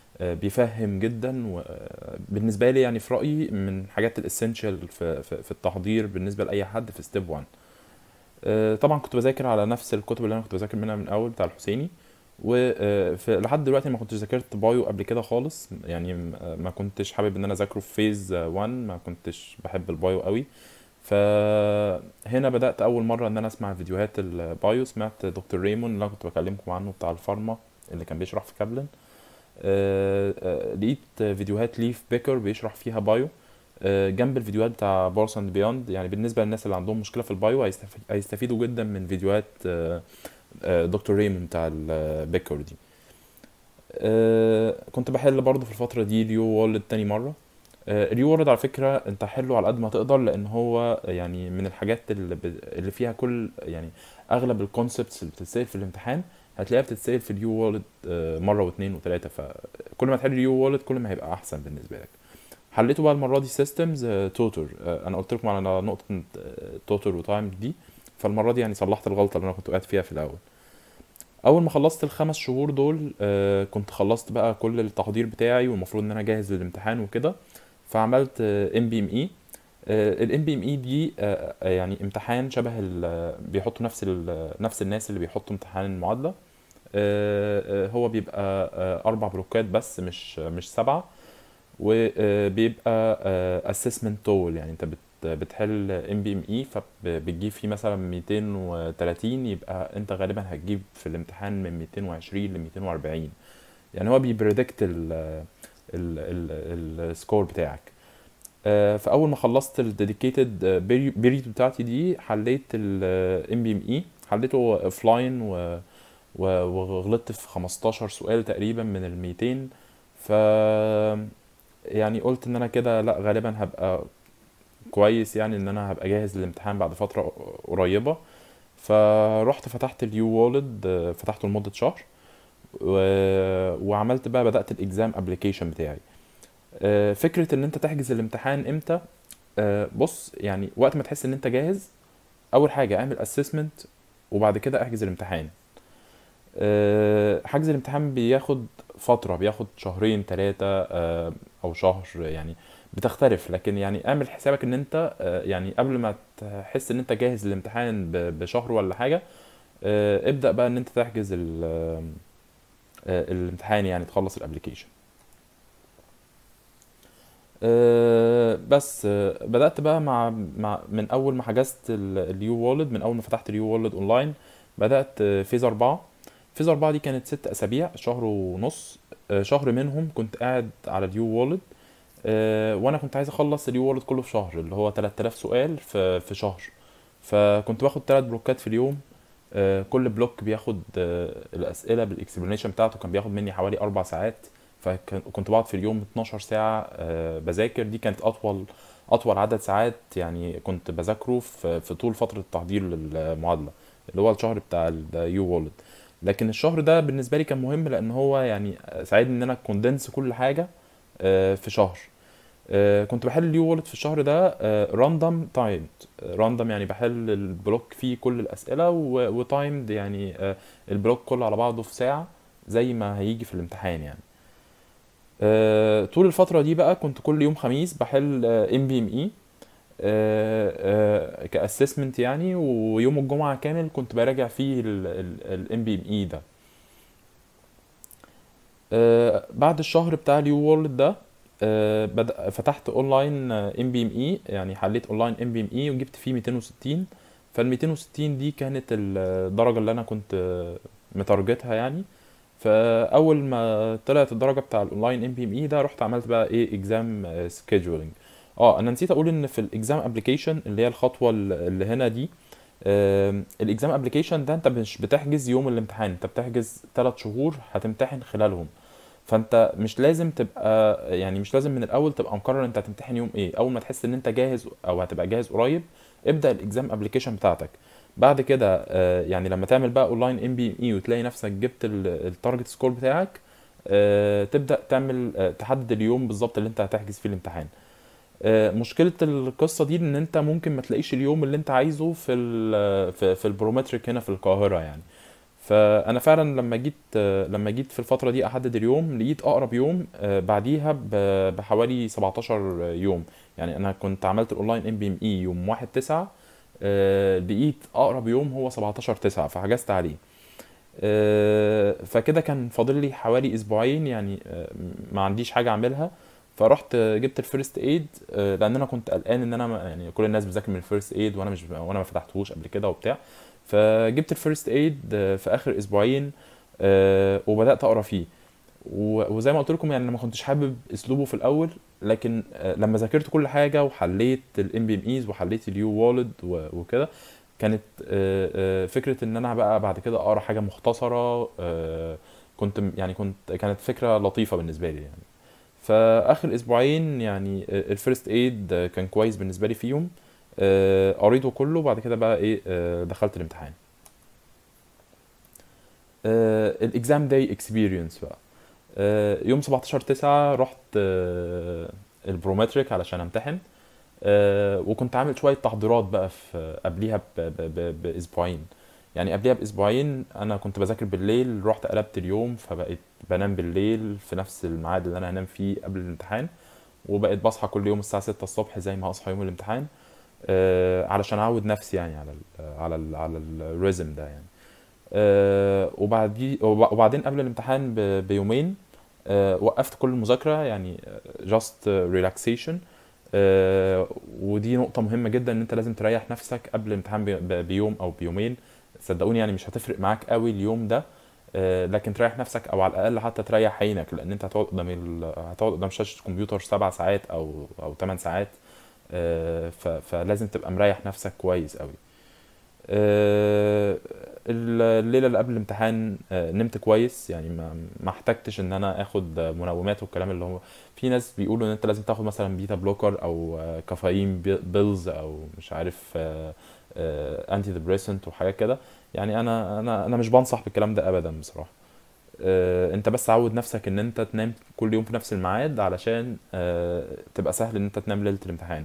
آه، بيفهم جدا وبالنسبه لي يعني في رايي من حاجات الاسينشال في في في التحضير بالنسبه لاي حد في ستيب 1 آه، طبعا كنت بذاكر على نفس الكتب اللي انا كنت بذاكر منها من الاول بتاع الحسيني ولحد دلوقتي ما كنتش ذاكرت بايو قبل كده خالص يعني م- ما كنتش حابب ان انا اذاكره في فيز 1 ما كنتش بحب البايو قوي فهنا بدأت أول مرة إن أنا أسمع فيديوهات البايو سمعت دكتور ريمون اللي أنا كنت بكلمكم عنه بتاع الفارما اللي كان بيشرح في كابلن آه، آه، لقيت فيديوهات ليف بيكر بيشرح فيها بايو آه، جنب الفيديوهات بتاع بارس اند بيوند يعني بالنسبة للناس اللي عندهم مشكلة في البايو هيستف- هيستفيدوا جدا من فيديوهات آه، آه، دكتور ريمون بتاع البيكر دي آه، كنت بحل برضه في الفترة دي اليو وورلد تاني مرة آه، اليو وورلد على فكرة انت حله على قد ما تقدر لان هو يعني من الحاجات اللي, ب... اللي فيها كل يعني اغلب الكونسبتس اللي بتتسال في الامتحان هتلاقيها بتتسال في اليو وورلد آه، مرة واثنين وثلاثة فكل ما تحل اليو وورلد كل ما هيبقى احسن بالنسبة لك حليته بقى المرة دي سيستمز توتر انا قلت لكم على نقطة توتر وتايم دي فالمرة دي يعني صلحت الغلطة اللي انا كنت وقعت فيها في الاول اول ما خلصت الخمس شهور دول آه، كنت خلصت بقى كل التحضير بتاعي والمفروض ان انا جاهز للامتحان وكده فعملت ام بي ام اي الام بي ام اي دي آه، آه، يعني امتحان شبه ال- بيحطوا نفس ال- نفس الناس اللي بيحطوا امتحان المعادله آه، آه، هو بيبقى آه، اربع بلوكات بس مش مش سبعه وبيبقى اسسمنت تول يعني انت بت بتحل ام بي ام اي فبتجيب فيه مثلا 230 يبقى انت غالبا هتجيب في الامتحان من 220 ل 240 يعني هو بيبريدكت السكور بتاعك آه، فاول ما خلصت الديديكيتد بيريد بتاعتي دي حليت الام بي ام اي حليته اوف لاين و و- وغلطت في 15 سؤال تقريبا من ال 200 ف يعني قلت ان انا كده لا غالبا هبقى كويس يعني ان انا هبقى جاهز للامتحان بعد فترة قريبة فرحت فتحت اليو وولد فتحته لمدة شهر و... وعملت بقى بدأت الاكزام ابلكيشن بتاعي آه، فكرة ان انت تحجز الامتحان امتى آه، بص يعني وقت ما تحس ان انت جاهز اول حاجة اعمل اسسمنت وبعد كده احجز الامتحان آه، حجز الامتحان بياخد فترة بياخد شهرين ثلاثة او شهر يعني بتختلف لكن يعني اعمل حسابك ان انت آه، يعني قبل ما تحس ان انت جاهز للامتحان ب- بشهر ولا حاجة آه، ابدأ بقى ان انت تحجز ال- آه، الامتحان يعني تخلص الابليكيشن أه بس أه بدأت بقى مع, مع من أول ما حجزت اليو وولد من أول ما فتحت اليو وولد أونلاين بدأت أه، فيز أربعة فيز أربعة دي كانت ست أسابيع شهر ونص أه، شهر منهم كنت قاعد على اليو وولد أه، وأنا كنت عايز أخلص اليو وولد كله في شهر اللي هو 3000 سؤال في في شهر فكنت باخد تلات بلوكات في اليوم أه، كل بلوك بياخد أه، الأسئلة بالإكسبلانيشن بتاعته كان بياخد مني حوالي أربع ساعات فكنت بقعد في اليوم 12 ساعة آه، بذاكر دي كانت أطول أطول عدد ساعات يعني كنت بذاكره في, في طول فترة التحضير للمعادلة اللي هو الشهر بتاع اليو وولد لكن الشهر ده بالنسبة لي كان مهم لأن هو يعني ساعدني إن أنا كوندنس كل حاجة آه، في شهر آه، كنت بحل اليو وولد في الشهر ده راندوم تايمد راندوم يعني بحل البلوك فيه كل الأسئلة وتايمد يعني آه، البلوك كله على بعضه في ساعة زي ما هيجي في الامتحان يعني آه، طول الفترة دي بقى كنت كل يوم خميس بحل ام بي ام اي كاسسمنت يعني ويوم الجمعة كامل كنت براجع فيه الام بي ام اي ده آه، بعد الشهر بتاع اليو وورلد ده آه، بدأ فتحت اونلاين ام بي ام اي يعني حليت اونلاين ام بي ام اي وجبت فيه 260 فال 260 دي كانت الدرجة اللي انا كنت آه، متارجتها يعني فاول ما طلعت الدرجه بتاع الاونلاين ام بي ام اي ده رحت عملت بقى ايه اكزام سكيدجولينج اه انا نسيت اقول ان في الاكزام ابلكيشن اللي هي الخطوه اللي هنا دي الاكزام ابلكيشن ده انت مش بتحجز يوم الامتحان انت بتحجز ثلاث شهور هتمتحن خلالهم فانت مش لازم تبقى يعني مش لازم من الاول تبقى مقرر انت هتمتحن يوم ايه اول ما تحس ان انت جاهز او هتبقى جاهز قريب ابدا الاكزام ابلكيشن بتاعتك بعد كده آه، يعني لما تعمل بقى اونلاين ام بي اي وتلاقي نفسك جبت التارجت سكور بتاعك آه، تبدا تعمل آه، تحدد اليوم بالظبط اللي انت هتحجز فيه الامتحان آه، مشكله القصه دي ان انت ممكن ما تلاقيش اليوم اللي انت عايزه في ال في, في البرومتريك هنا في القاهره يعني فانا فعلا لما جيت آه، لما جيت في الفتره دي احدد اليوم لقيت اقرب يوم آه، بعديها ب- بحوالي 17 يوم يعني انا كنت عملت الاونلاين ام بي ام اي يوم 1 9 لقيت اقرب يوم هو 17 9 فحجزت عليه آه، فكده كان فاضل لي حوالي اسبوعين يعني آه، ما عنديش حاجه اعملها فرحت آه، جبت الفيرست ايد لان انا كنت قلقان ان انا ما- يعني كل الناس بتذاكر من الفيرست ايد وانا مش وانا ما فتحتهوش قبل كده وبتاع فجبت الفيرست ايد في اخر اسبوعين آه، وبدات اقرا فيه و- وزي ما قلت لكم يعني انا ما كنتش حابب اسلوبه في الاول لكن آه، لما ذاكرت كل حاجه وحليت الام بي ام ايز وحليت اليو وولد وكده كانت آه، آه، فكره ان انا بقى بعد كده اقرا حاجه مختصره آه، كنت م- يعني كنت كانت فكره لطيفه بالنسبه لي يعني فاخر اسبوعين يعني الفيرست ايد كان كويس بالنسبه لي فيهم آه، قريته كله وبعد كده بقى ايه آه، دخلت الامتحان الاكزام داي اكسبيرينس بقى آه، يوم 17 9 رحت آه، البرومتريك علشان امتحن آه، وكنت عامل شويه تحضيرات بقى في قبليها ب- ب- ب- باسبوعين يعني قبليها باسبوعين انا كنت بذاكر بالليل رحت قلبت اليوم فبقيت بنام بالليل في نفس الميعاد اللي انا هنام فيه قبل الامتحان وبقيت بصحى كل يوم الساعه 6 الصبح زي ما هصحى يوم الامتحان آه، علشان اعود نفسي يعني على ال على ال على الريزم ده يعني آه، وبعدي وب- وبعدين قبل الامتحان ب- بيومين آه، وقفت كل المذاكرة يعني جاست ريلاكسيشن ودي نقطة مهمة جدا ان انت لازم تريح نفسك قبل الامتحان بي- ب- بيوم او بيومين صدقوني يعني مش هتفرق معاك قوي اليوم ده آه، لكن تريح نفسك او على الاقل حتى تريح عينك لان انت هتقعد قدام ال... هتقعد قدام شاشة الكمبيوتر سبع ساعات او او ثمان ساعات آه، ف... فلازم تبقى مريح نفسك كويس قوي آه، الليله اللي قبل الامتحان آه، نمت كويس يعني ما ما احتجتش ان انا اخد منومات والكلام اللي هو في ناس بيقولوا ان انت لازم تاخد مثلا بيتا بلوكر او آه، كافيين بي- بيلز او مش عارف انتي ديبريسنت وحاجات كده يعني انا انا انا مش بنصح بالكلام ده ابدا بصراحه آه، انت بس عود نفسك ان انت تنام كل يوم في نفس الميعاد علشان آه، تبقى سهل ان انت تنام ليله الامتحان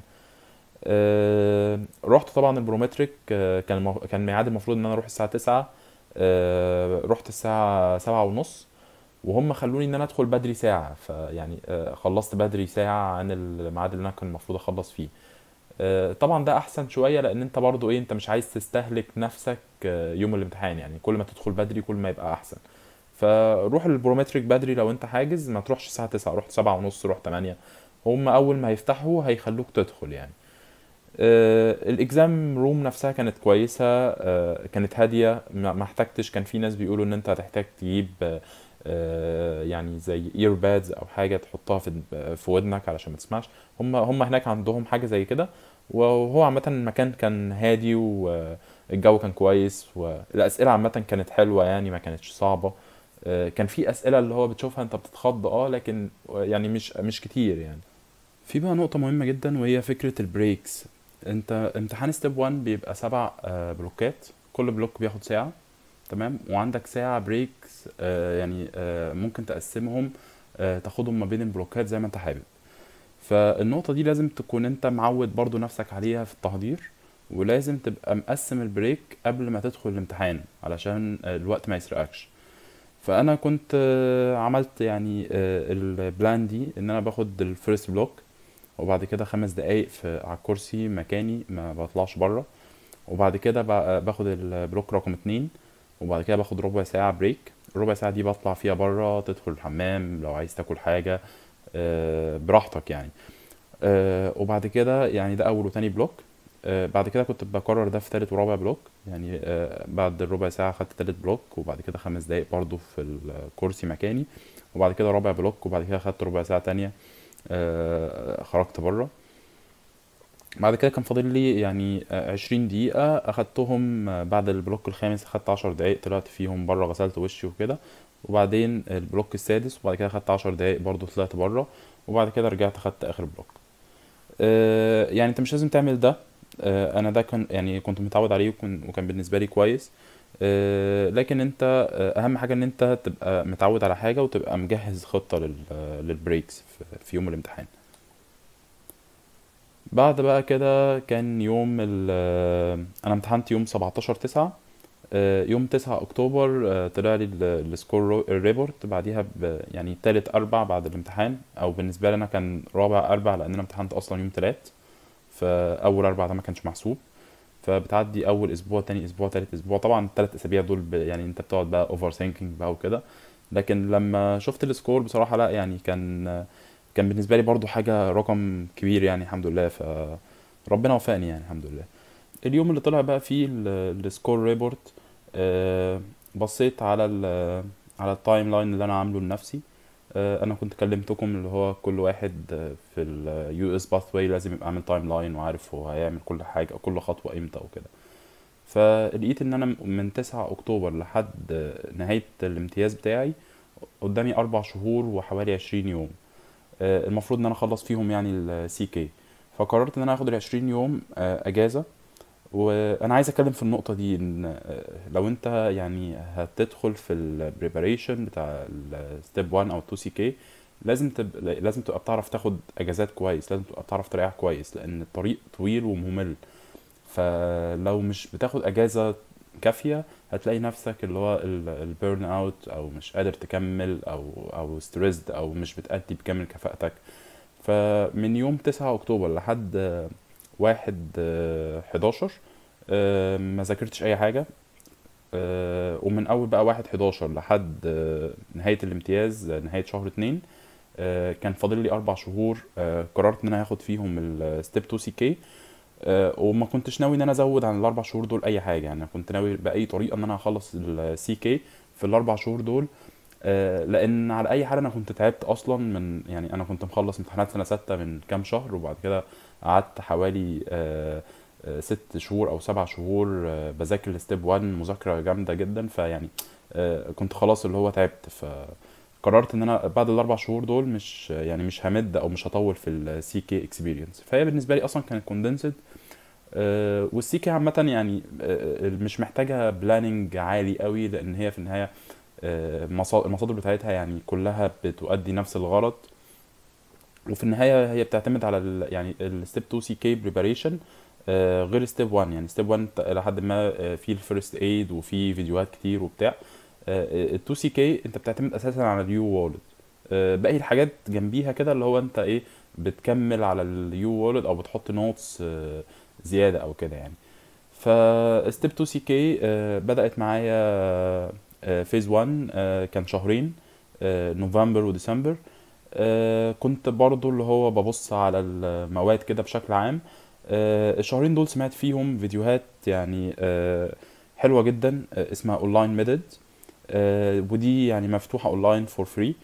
آه، رحت طبعا البرومتريك آه، كان المف... كان ميعاد المفروض ان انا اروح الساعه 9 آه، رحت الساعه 7 ونص وهم خلوني ان انا ادخل بدري ساعه فيعني آه، خلصت بدري ساعه عن الميعاد اللي انا كان المفروض اخلص فيه آه، طبعا ده احسن شويه لان انت برضو ايه انت مش عايز تستهلك نفسك آه، يوم الامتحان يعني كل ما تدخل بدري كل ما يبقى احسن فروح البرومتريك بدري لو انت حاجز ما تروحش الساعه 9 روح 7 ونص روح 8 هم اول ما هيفتحوا هيخلوك تدخل يعني آه، الاكزام روم نفسها كانت كويسه آه، كانت هاديه ما ما احتجتش كان في ناس بيقولوا ان انت هتحتاج تجيب آه، آه، يعني زي ايربادز او حاجه تحطها في في ودنك علشان ما تسمعش هم هم هناك عندهم حاجه زي كده وهو عامه المكان كان هادي والجو كان كويس والاسئله عامه كانت حلوه يعني ما كانتش صعبه آه، كان في اسئله اللي هو بتشوفها انت بتتخض اه لكن يعني مش مش كتير يعني في بقى نقطة مهمة جدا وهي فكرة البريكس انت امتحان ستيب 1 بيبقى سبع آه، بلوكات كل بلوك بياخد ساعة تمام وعندك ساعة بريكس آه، يعني آه، ممكن تقسمهم آه، تاخدهم ما بين البلوكات زي ما انت حابب فالنقطة دي لازم تكون انت معود برضو نفسك عليها في التحضير ولازم تبقى مقسم البريك قبل ما تدخل الامتحان علشان آه، الوقت ما يسرقكش فانا كنت آه، عملت يعني آه، البلان دي ان انا باخد الفيرست بلوك وبعد كده خمس دقايق في على الكرسي مكاني ما بطلعش بره وبعد كده ب- باخد البلوك رقم اتنين وبعد كده باخد ربع ساعة بريك الربع ساعة دي بطلع فيها بره تدخل الحمام لو عايز تاكل حاجة آه، براحتك يعني آه، وبعد كده يعني ده أول وتاني بلوك آه، بعد كده كنت بكرر ده في تالت ورابع بلوك يعني آه، بعد الربع ساعة خدت تالت بلوك وبعد كده خمس دقايق برضو في الكرسي مكاني وبعد كده رابع بلوك وبعد كده خدت ربع ساعة تانية آه، خرجت بره بعد كده كان فاضل لي يعني آه، عشرين دقيقة أخدتهم آه، بعد البلوك الخامس أخدت عشر دقايق طلعت فيهم بره غسلت وشي وكده وبعدين البلوك السادس وبعد كده أخدت عشر دقايق برضو طلعت بره وبعد كده رجعت أخدت آخر بلوك آه، يعني أنت مش لازم تعمل ده آه، أنا ده كان يعني كنت متعود عليه وكن- وكان بالنسبة لي كويس آه، لكن انت آه، اهم حاجة ان انت تبقى متعود على حاجة وتبقى مجهز خطة لل- للبريكس في في يوم الامتحان بعد بقى كده كان يوم ال انا امتحنت يوم 17 9 آه، يوم 9 اكتوبر آه، طلع لي ال- السكور رو- الريبورت بعديها ب يعني تالت اربع بعد الامتحان او بالنسبه لي انا كان رابع اربع لان انا امتحنت اصلا يوم تلات فاول اربع ده ما كانش محسوب فبتعدي اول اسبوع تاني اسبوع تالت اسبوع طبعا التلات اسابيع دول ب... يعني انت بتقعد بقى اوفر ثينكينج بقى وكده لكن لما شفت السكور بصراحه لا يعني كان كان بالنسبه لي برضو حاجه رقم كبير يعني الحمد لله فربنا وفقني يعني الحمد لله اليوم اللي طلع بقى فيه ال- السكور ريبورت آه، بصيت على ال على التايم لاين اللي انا عامله لنفسي آه، انا كنت كلمتكم اللي هو كل واحد آه، في اليو اس باثواي لازم يبقى عامل تايم لاين وعارف هو هيعمل كل حاجه كل خطوه امتى وكده فلقيت ان انا من 9 اكتوبر لحد آه، نهايه الامتياز بتاعي قدامي اربع شهور وحوالي 20 يوم آه، المفروض ان انا اخلص فيهم يعني السي كي فقررت ان انا اخد ال 20 يوم آه، اجازه وانا عايز اتكلم في النقطه دي ان آه، لو انت يعني هتدخل في البريباريشن بتاع الستيب 1 او 2 سي كي لازم تبقى لازم تبقى بتعرف تاخد اجازات كويس لازم تبقى بتعرف تريح كويس لان الطريق طويل وممل فلو مش بتاخد اجازه كافيه هتلاقي نفسك اللي هو البيرن اوت او مش قادر تكمل او او ستريسد او مش بتأدي بكامل كفاءتك فمن يوم 9 اكتوبر لحد آه، واحد آه، 11 آه، ما ذاكرتش اي حاجه آه، ومن اول بقى واحد 11 لحد آه، نهايه الامتياز آه، نهايه شهر اتنين آه، كان فاضل لي اربع شهور آه، قررت ان انا هاخد فيهم الستيب 2 سي كي وما كنتش ناوي ان انا ازود عن الاربع شهور دول اي حاجه يعني أنا كنت ناوي باي طريقه ان انا هخلص السي كي في الاربع شهور دول آه، لان على اي حال انا كنت تعبت اصلا من يعني انا كنت مخلص امتحانات سنه سته من كام شهر وبعد كده قعدت حوالي آه، آه، ست شهور او سبع شهور آه، بذاكر الستيب 1 مذاكره جامده جدا فيعني آه، كنت خلاص اللي هو تعبت فقررت ان انا بعد الاربع شهور دول مش يعني مش همد او مش هطول في السي كي اكسبيرينس فهي بالنسبه لي اصلا كانت كوندنسد والسي كي عامه يعني آه، مش محتاجه بلاننج عالي قوي لان هي في النهايه آه، مصا- المصادر بتاعتها يعني كلها بتؤدي نفس الغرض وفي النهايه هي بتعتمد على ال يعني الستيب 2 سي كي بريباريشن غير ستيب 1 يعني ستيب 1 لحد ما آه، في الفيرست ايد وفي فيديوهات كتير وبتاع ال 2 سي كي انت بتعتمد اساسا على اليو وولد باقي الحاجات جنبيها كده اللي هو انت ايه بتكمل على اليو وولد او بتحط نوتس زياده او كده يعني فستيب 2 سي كي بدأت معايا فيز 1 آه، كان شهرين آه، نوفمبر وديسمبر آه، كنت برضو اللي هو ببص على المواد كده بشكل عام آه، الشهرين دول سمعت فيهم فيديوهات يعني آه، حلوة جدا آه، اسمها اونلاين ميثود ودي يعني مفتوحة اونلاين فور فري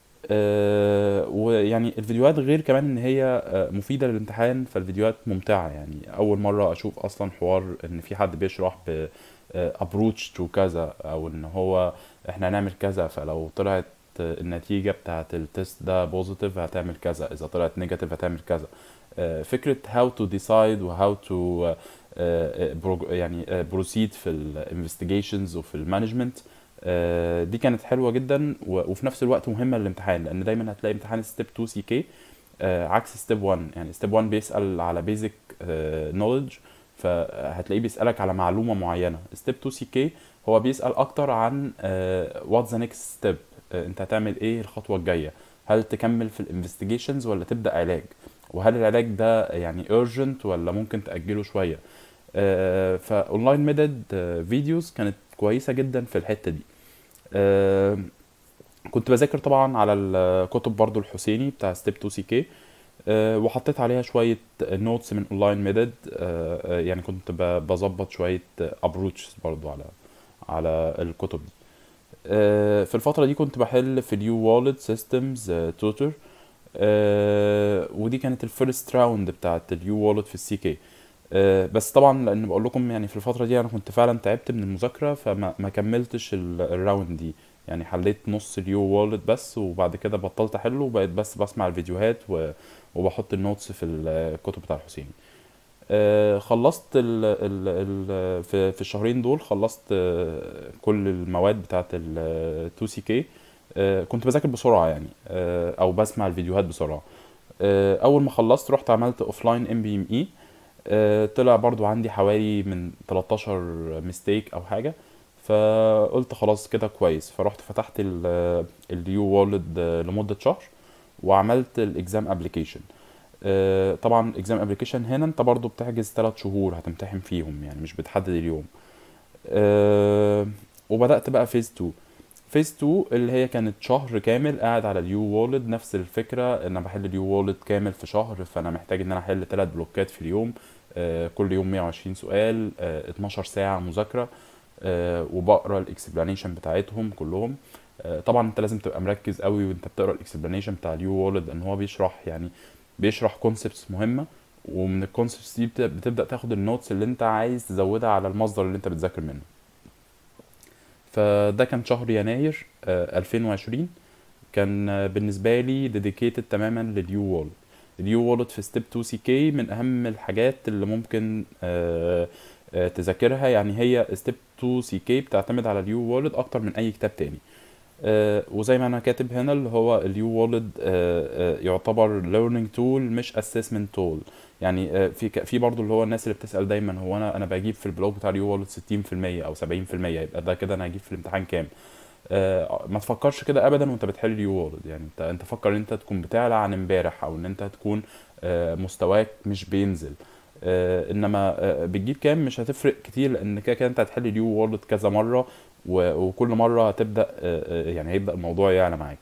ويعني الفيديوهات غير كمان ان هي آه، مفيدة للامتحان فالفيديوهات ممتعة يعني اول مرة اشوف اصلا حوار ان في حد بيشرح ب ابروتش تو كذا او ان هو احنا هنعمل كذا فلو طلعت النتيجة بتاعت التست ده بوزيتيف هتعمل كذا اذا طلعت نيجاتيف هتعمل كذا آه، فكرة how to decide و how to آه، آه، برو- يعني آه، proceed في ال investigations وفي المانجمنت دي كانت حلوة جدا و- وفي نفس الوقت مهمة للامتحان لان دايما هتلاقي امتحان ستيب 2 سي كي عكس ستيب 1 يعني ستيب 1 بيسأل على بيزك نوليدج فهتلاقيه بيسألك على معلومة معينة ستيب 2 سي كي هو بيسأل اكتر عن واتس ذا نيكست ستيب انت هتعمل ايه الخطوة الجاية هل تكمل في الانفستيجيشنز ولا تبدأ علاج وهل العلاج ده يعني urgent ولا ممكن تأجله شوية آه، فاونلاين ميثود فيديوز كانت كويسة جدا في الحتة دي آه، كنت بذاكر طبعا على الكتب برضو الحسيني بتاع ستيب 2 سي كي وحطيت عليها شوية نوتس من اونلاين ميثود يعني كنت ب- بظبط شوية ابروتشز برضو على على الكتب دي آه، في الفترة دي كنت بحل في اليو والد سيستمز توتر ودي كانت الفيرست راوند بتاعت اليو والد في السي كي بس طبعا لان بقول لكم يعني في الفترة دي انا كنت فعلا تعبت من المذاكرة فما ما كملتش ال- الراوند دي يعني حليت نص اليو والد بس وبعد كده بطلت احله وبقيت بس بسمع الفيديوهات و- وبحط النوتس في الكتب بتاع الحسيني آه، خلصت ال ال ال في في الشهرين دول خلصت آه، كل المواد بتاعت ال 2 سي كي كنت بذاكر بسرعة يعني آه، او بسمع الفيديوهات بسرعة آه، اول ما خلصت رحت عملت اوفلاين ام بي ام اي طلع برضو عندي حوالي من 13 ميستيك او حاجة فقلت خلاص كده كويس فرحت فتحت اليو وولد لمدة شهر وعملت الاكزام ابلكيشن طبعا اكزام ابلكيشن هنا انت برضو بتحجز 3 شهور هتمتحن فيهم يعني مش بتحدد اليوم آه، وبدأت بقى فيز 2 فيز 2 اللي هي كانت شهر كامل قاعد على اليو وولد نفس الفكرة ان انا بحل اليو وولد كامل في شهر فانا محتاج ان انا احل 3 بلوكات في اليوم آه، كل يوم 120 سؤال آه، 12 ساعة مذاكرة آه، وبقرا الاكسبلانيشن بتاعتهم كلهم آه، طبعا انت لازم تبقى مركز قوي وانت بتقرا الاكسبلانيشن بتاع اليو وولد ان هو بيشرح يعني بيشرح كونسبتس مهمة ومن الكونسبتس دي بت- بتبدأ تاخد النوتس اللي انت عايز تزودها على المصدر اللي انت بتذاكر منه فده كان شهر يناير آه، 2020 كان آه، بالنسبة لي ديديكيتد تماما لليو وولد اليو وولد في ستيب 2 سي كي من أهم الحاجات اللي ممكن آه، آه، تذاكرها يعني هي ستيب 2 سي كي بتعتمد على اليو وولد أكتر من أي كتاب تاني آه، وزي ما انا كاتب هنا اللي هو اليو وولد يعتبر learning tool مش assessment tool يعني آه، في ك- في برضه اللي هو الناس اللي بتسأل دايما هو انا انا بجيب في البلوج بتاع اليو وولد 60% او 70% يبقى ده كده انا هجيب في الامتحان كام آه، ما تفكرش كده ابدا وانت بتحل اليو وورد يعني انت انت فكر ان انت تكون بتعلى عن امبارح او ان انت تكون آه، مستواك مش بينزل آه، انما آه، بتجيب كام مش هتفرق كتير لان كده كده انت هتحل اليو وورد كذا مره و- وكل مره هتبدا آه، آه، يعني هيبدا الموضوع يعلى معاك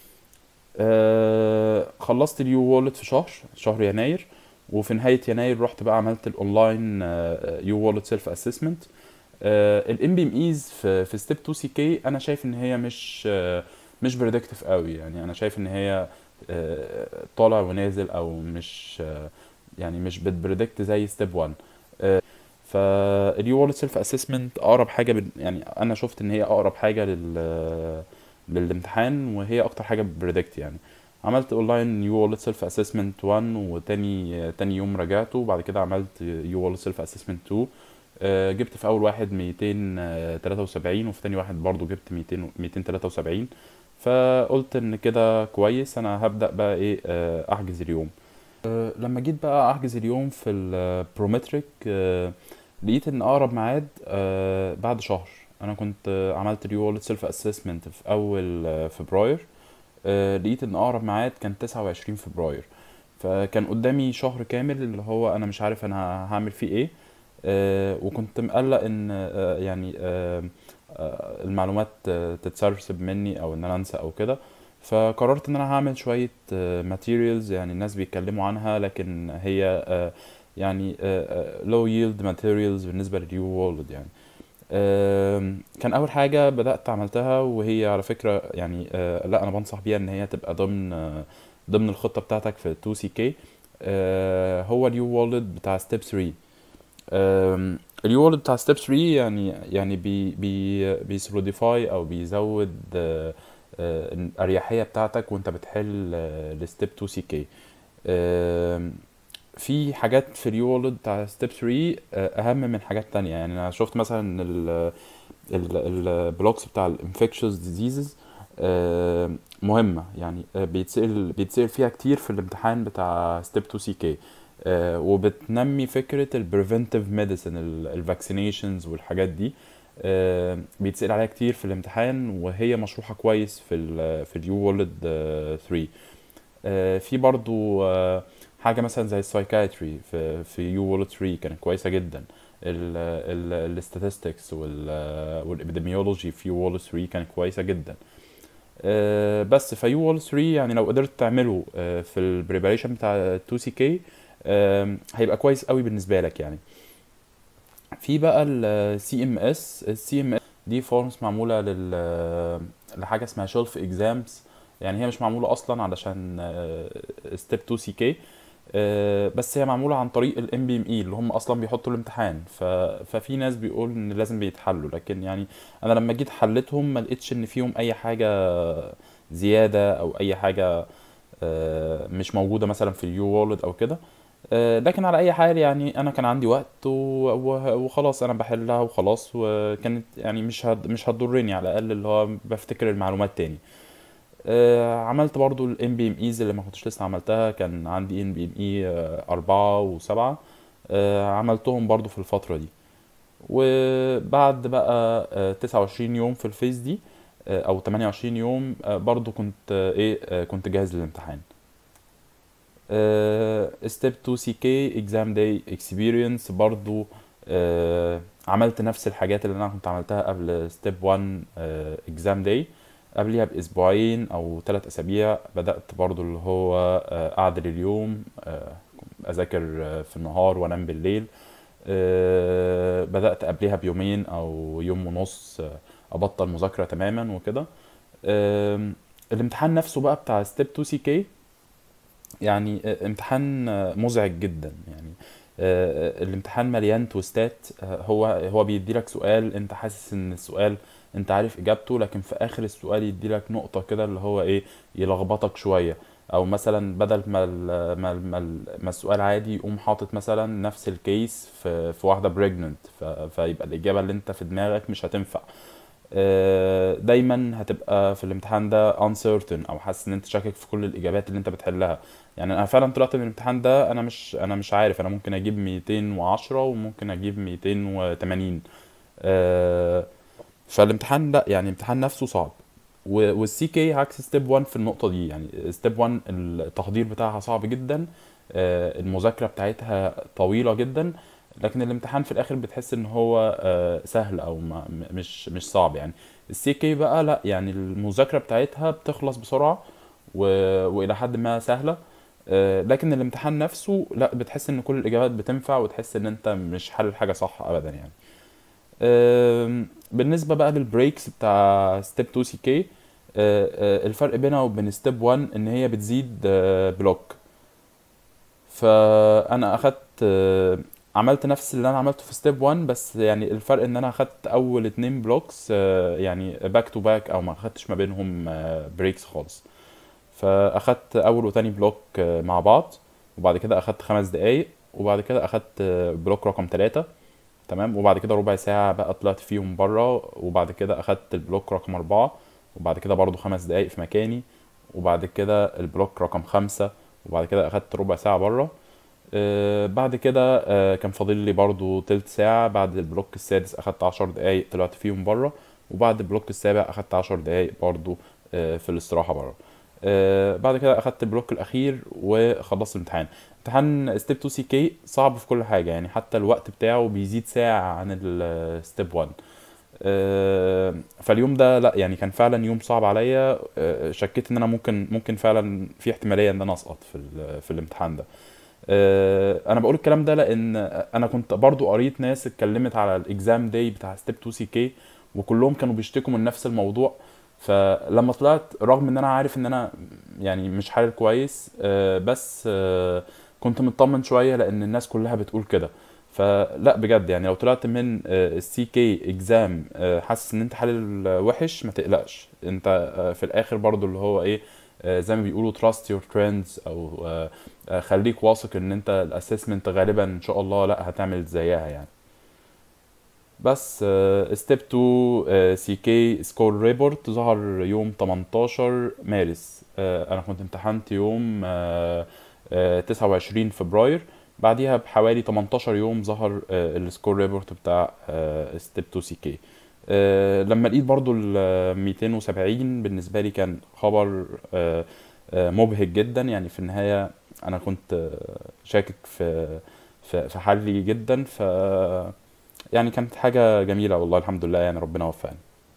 آه، خلصت اليو وولد في شهر شهر يناير وفي نهاية يناير رحت بقى عملت الاونلاين يو وولد سيلف اسسمنت الام بي ام ايز في في ستيب 2 سي كي انا شايف ان هي مش آه، مش بريدكتيف قوي يعني انا شايف ان هي آه، طالع ونازل او مش آه، يعني مش بتبريدكت زي ستيب 1 فاليو وولد سيلف اسسمنت اقرب حاجه بال- يعني انا شفت ان هي اقرب حاجه لل للامتحان وهي اكتر حاجه بريدكت يعني عملت اونلاين يو وولد سيلف اسسمنت 1 وتاني تاني يوم راجعته وبعد كده عملت يو وولد سيلف اسسمنت 2 آه، جبت في اول واحد 273 وفي تاني واحد برضو جبت 200 273 فقلت ان كده كويس انا هبدأ بقى ايه آه، احجز اليوم آه، لما جيت بقى احجز اليوم في البرومتريك لقيت ان اقرب ميعاد آه، بعد شهر انا كنت آه، عملت اليو وولد سيلف اسسمنت في اول آه، فبراير آه، لقيت ان اقرب ميعاد كان 29 فبراير فكان قدامي شهر كامل اللي هو انا مش عارف انا هعمل فيه ايه آه، وكنت مقلق ان آه، يعني آه، آه، المعلومات آه، تتسرسب مني او ان انا انسى او كده فقررت ان انا هعمل شوية ماتيريالز يعني الناس بيتكلموا عنها لكن هي آه، يعني لو ييلد ماتيريالز بالنسبة لليو وورلد يعني آم، كان اول حاجة بدأت عملتها وهي على فكرة يعني آه، لا انا بنصح بيها ان هي تبقى ضمن آه، ضمن الخطة بتاعتك في 2 سي كي هو اليو وورلد بتاع ستيب 3 أم، اليو وورلد بتاع ستيب 3 يعني يعني بي بي بيسوليديفاي او بيزود آه، آه، الاريحيه بتاعتك وانت بتحل الستيب 2 سي كي في حاجات في اليو وورلد بتاع ستيب 3 آه، اهم من حاجات تانية يعني انا شفت مثلا البلوكس بتاع الانفكشوس ديزيزز مهمه يعني آه، بيتسال بيتسال فيها كتير في الامتحان بتاع ستيب 2 سي كي آه، وبتنمي فكرة ال preventive medicine ال vaccinations والحاجات دي آه، بيتسأل عليها كتير في الامتحان وهي مشروحة كويس في ال في اليو وورلد 3 آه، في برضو آه، حاجة مثلا زي السايكايتري في في يو وورلد 3 كانت كويسة جدا الستاتستكس والابيديميولوجي في يو وورلد 3 كانت كويسة جدا آه، بس فيو وول 3 يعني لو قدرت تعمله آه، في البريباريشن بتاع 2 سي كي هيبقى كويس قوي بالنسبه لك يعني في بقى السي ام اس السي ام اس دي فورمز معموله لل لحاجه اسمها شيلف اكزامز يعني هي مش معموله اصلا علشان ستيب 2 سي كي بس هي معموله عن طريق الام بي ام اي اللي هم اصلا بيحطوا الامتحان ف... ففي ناس بيقول ان لازم بيتحلوا لكن يعني انا لما جيت حلتهم ما لقيتش ان فيهم اي حاجه زياده او اي حاجه آه، مش موجوده مثلا في اليو وورلد او كده آه، لكن على اي حال يعني انا كان عندي وقت و- و- وخلاص انا بحلها وخلاص وكانت يعني مش هد مش هتضرني على الاقل اللي هو بفتكر المعلومات تاني آه، عملت برضو الام بي ام ايز اللي ما كنتش لسه عملتها كان عندي ام بي ام اي أربعة وسبعة آه، عملتهم برضو في الفترة دي وبعد بقى آه، 29 يوم في الفيز دي آه، او 28 يوم آه، برضو كنت آه، ايه آه، كنت جاهز للامتحان ستيب 2 سي كي اكزام داي اكسبيرينس برضو آه، عملت نفس الحاجات اللي انا كنت عملتها قبل ستيب 1 اكزام داي قبليها باسبوعين او ثلاث اسابيع بدات برضو اللي هو آه، اعدل اليوم آه، اذاكر آه، في النهار وانام بالليل آه، بدات قبليها بيومين او يوم ونص آه، ابطل مذاكره تماما وكده آم، الامتحان نفسه بقى بتاع ستيب 2 سي كي يعني آه، امتحان آه، مزعج جدا يعني آه، الامتحان مليان تويستات آه، هو هو بيدي لك سؤال انت حاسس ان السؤال انت عارف اجابته لكن في اخر السؤال يدي لك نقطة كده اللي هو ايه يلخبطك شوية او مثلا بدل ما ال- ما ال- ما, ال- ما السؤال عادي يقوم حاطط مثلا نفس الكيس في في واحدة بريجننت فيبقى الاجابة اللي انت في دماغك مش هتنفع آه، دايما هتبقى في الامتحان ده uncertain او حاسس ان انت شاكك في كل الاجابات اللي انت بتحلها يعني انا فعلا طلعت من الامتحان ده انا مش انا مش عارف انا ممكن اجيب 210 وممكن اجيب 280 آه، فالامتحان لا يعني الامتحان نفسه صعب والسي كي عكس ستيب 1 في النقطة دي يعني ستيب 1 التحضير بتاعها صعب جدا آه، المذاكرة بتاعتها طويلة جدا لكن الامتحان في الاخر بتحس ان هو آه، سهل او ما م- مش مش صعب يعني السي كي بقى لا يعني المذاكرة بتاعتها بتخلص بسرعة و... والى حد ما سهلة آه، لكن الامتحان نفسه لا بتحس ان كل الاجابات بتنفع وتحس ان انت مش حل حاجة صح ابدا يعني آم، بالنسبة بقى للبريكس بتاع ستيب 2 سي كي الفرق بينها وبين ستيب 1 ان هي بتزيد آه، بلوك فانا اخدت آه، عملت نفس اللي انا عملته في ستيب 1 بس يعني الفرق ان انا اخدت اول اتنين بلوكس آه، يعني باك تو باك او ما اخدتش ما بينهم بريكس خالص فاخدت اول وتاني بلوك آه، مع بعض وبعد كده اخدت خمس دقايق وبعد كده اخدت آه، بلوك رقم ثلاثة تمام وبعد كده ربع ساعة بقى طلعت فيهم بره وبعد كده اخدت البلوك رقم أربعة وبعد كده برضو خمس دقايق في مكاني وبعد كده البلوك رقم خمسة وبعد كده اخدت ربع ساعة بره آه، بعد كده آه، كان فاضل لي برضو تلت ساعة بعد البلوك السادس أخدت عشر دقايق طلعت فيهم بره وبعد البلوك السابع أخدت عشر دقايق برضو آه، في الاستراحة بره آه، بعد كده أخدت البلوك الأخير وخلصت الامتحان امتحان ستيب 2 سي كي صعب في كل حاجة يعني حتى الوقت بتاعه بيزيد ساعة عن الستيب 1 آه، فاليوم ده لا يعني كان فعلا يوم صعب عليا آه، شكيت ان انا ممكن ممكن فعلا في احتماليه ان انا اسقط في ال- في الامتحان ده آه، انا بقول الكلام ده لان انا كنت برضو قريت ناس اتكلمت على الاكزام داي بتاع ستيب 2 سي كي وكلهم كانوا بيشتكوا من نفس الموضوع فلما طلعت رغم ان انا عارف ان انا يعني مش حالل كويس آه، بس آه، كنت مطمن شويه لان الناس كلها بتقول كده فلا بجد يعني لو طلعت من السي كي اكزام حاسس ان انت حالل وحش ما تقلقش انت آه، في الاخر برضو اللي هو ايه آه، زي ما بيقولوا trust your trends او آه، آه، خليك واثق ان انت الاسسمنت غالبا ان شاء الله لا هتعمل زيها يعني بس ستيب 2 سي كي سكور ريبورت ظهر يوم 18 مارس آه، انا كنت امتحنت يوم آه، آه، 29 فبراير بعديها بحوالي 18 يوم ظهر السكور ريبورت بتاع ستيب 2 سي كي لما لقيت برضو ال 270 بالنسبة لي كان خبر آه، آه، مبهج جدا يعني في النهاية انا كنت آه، شاكك في في في حلي جدا ف يعني كانت حاجة جميلة والله الحمد لله يعني ربنا وفقني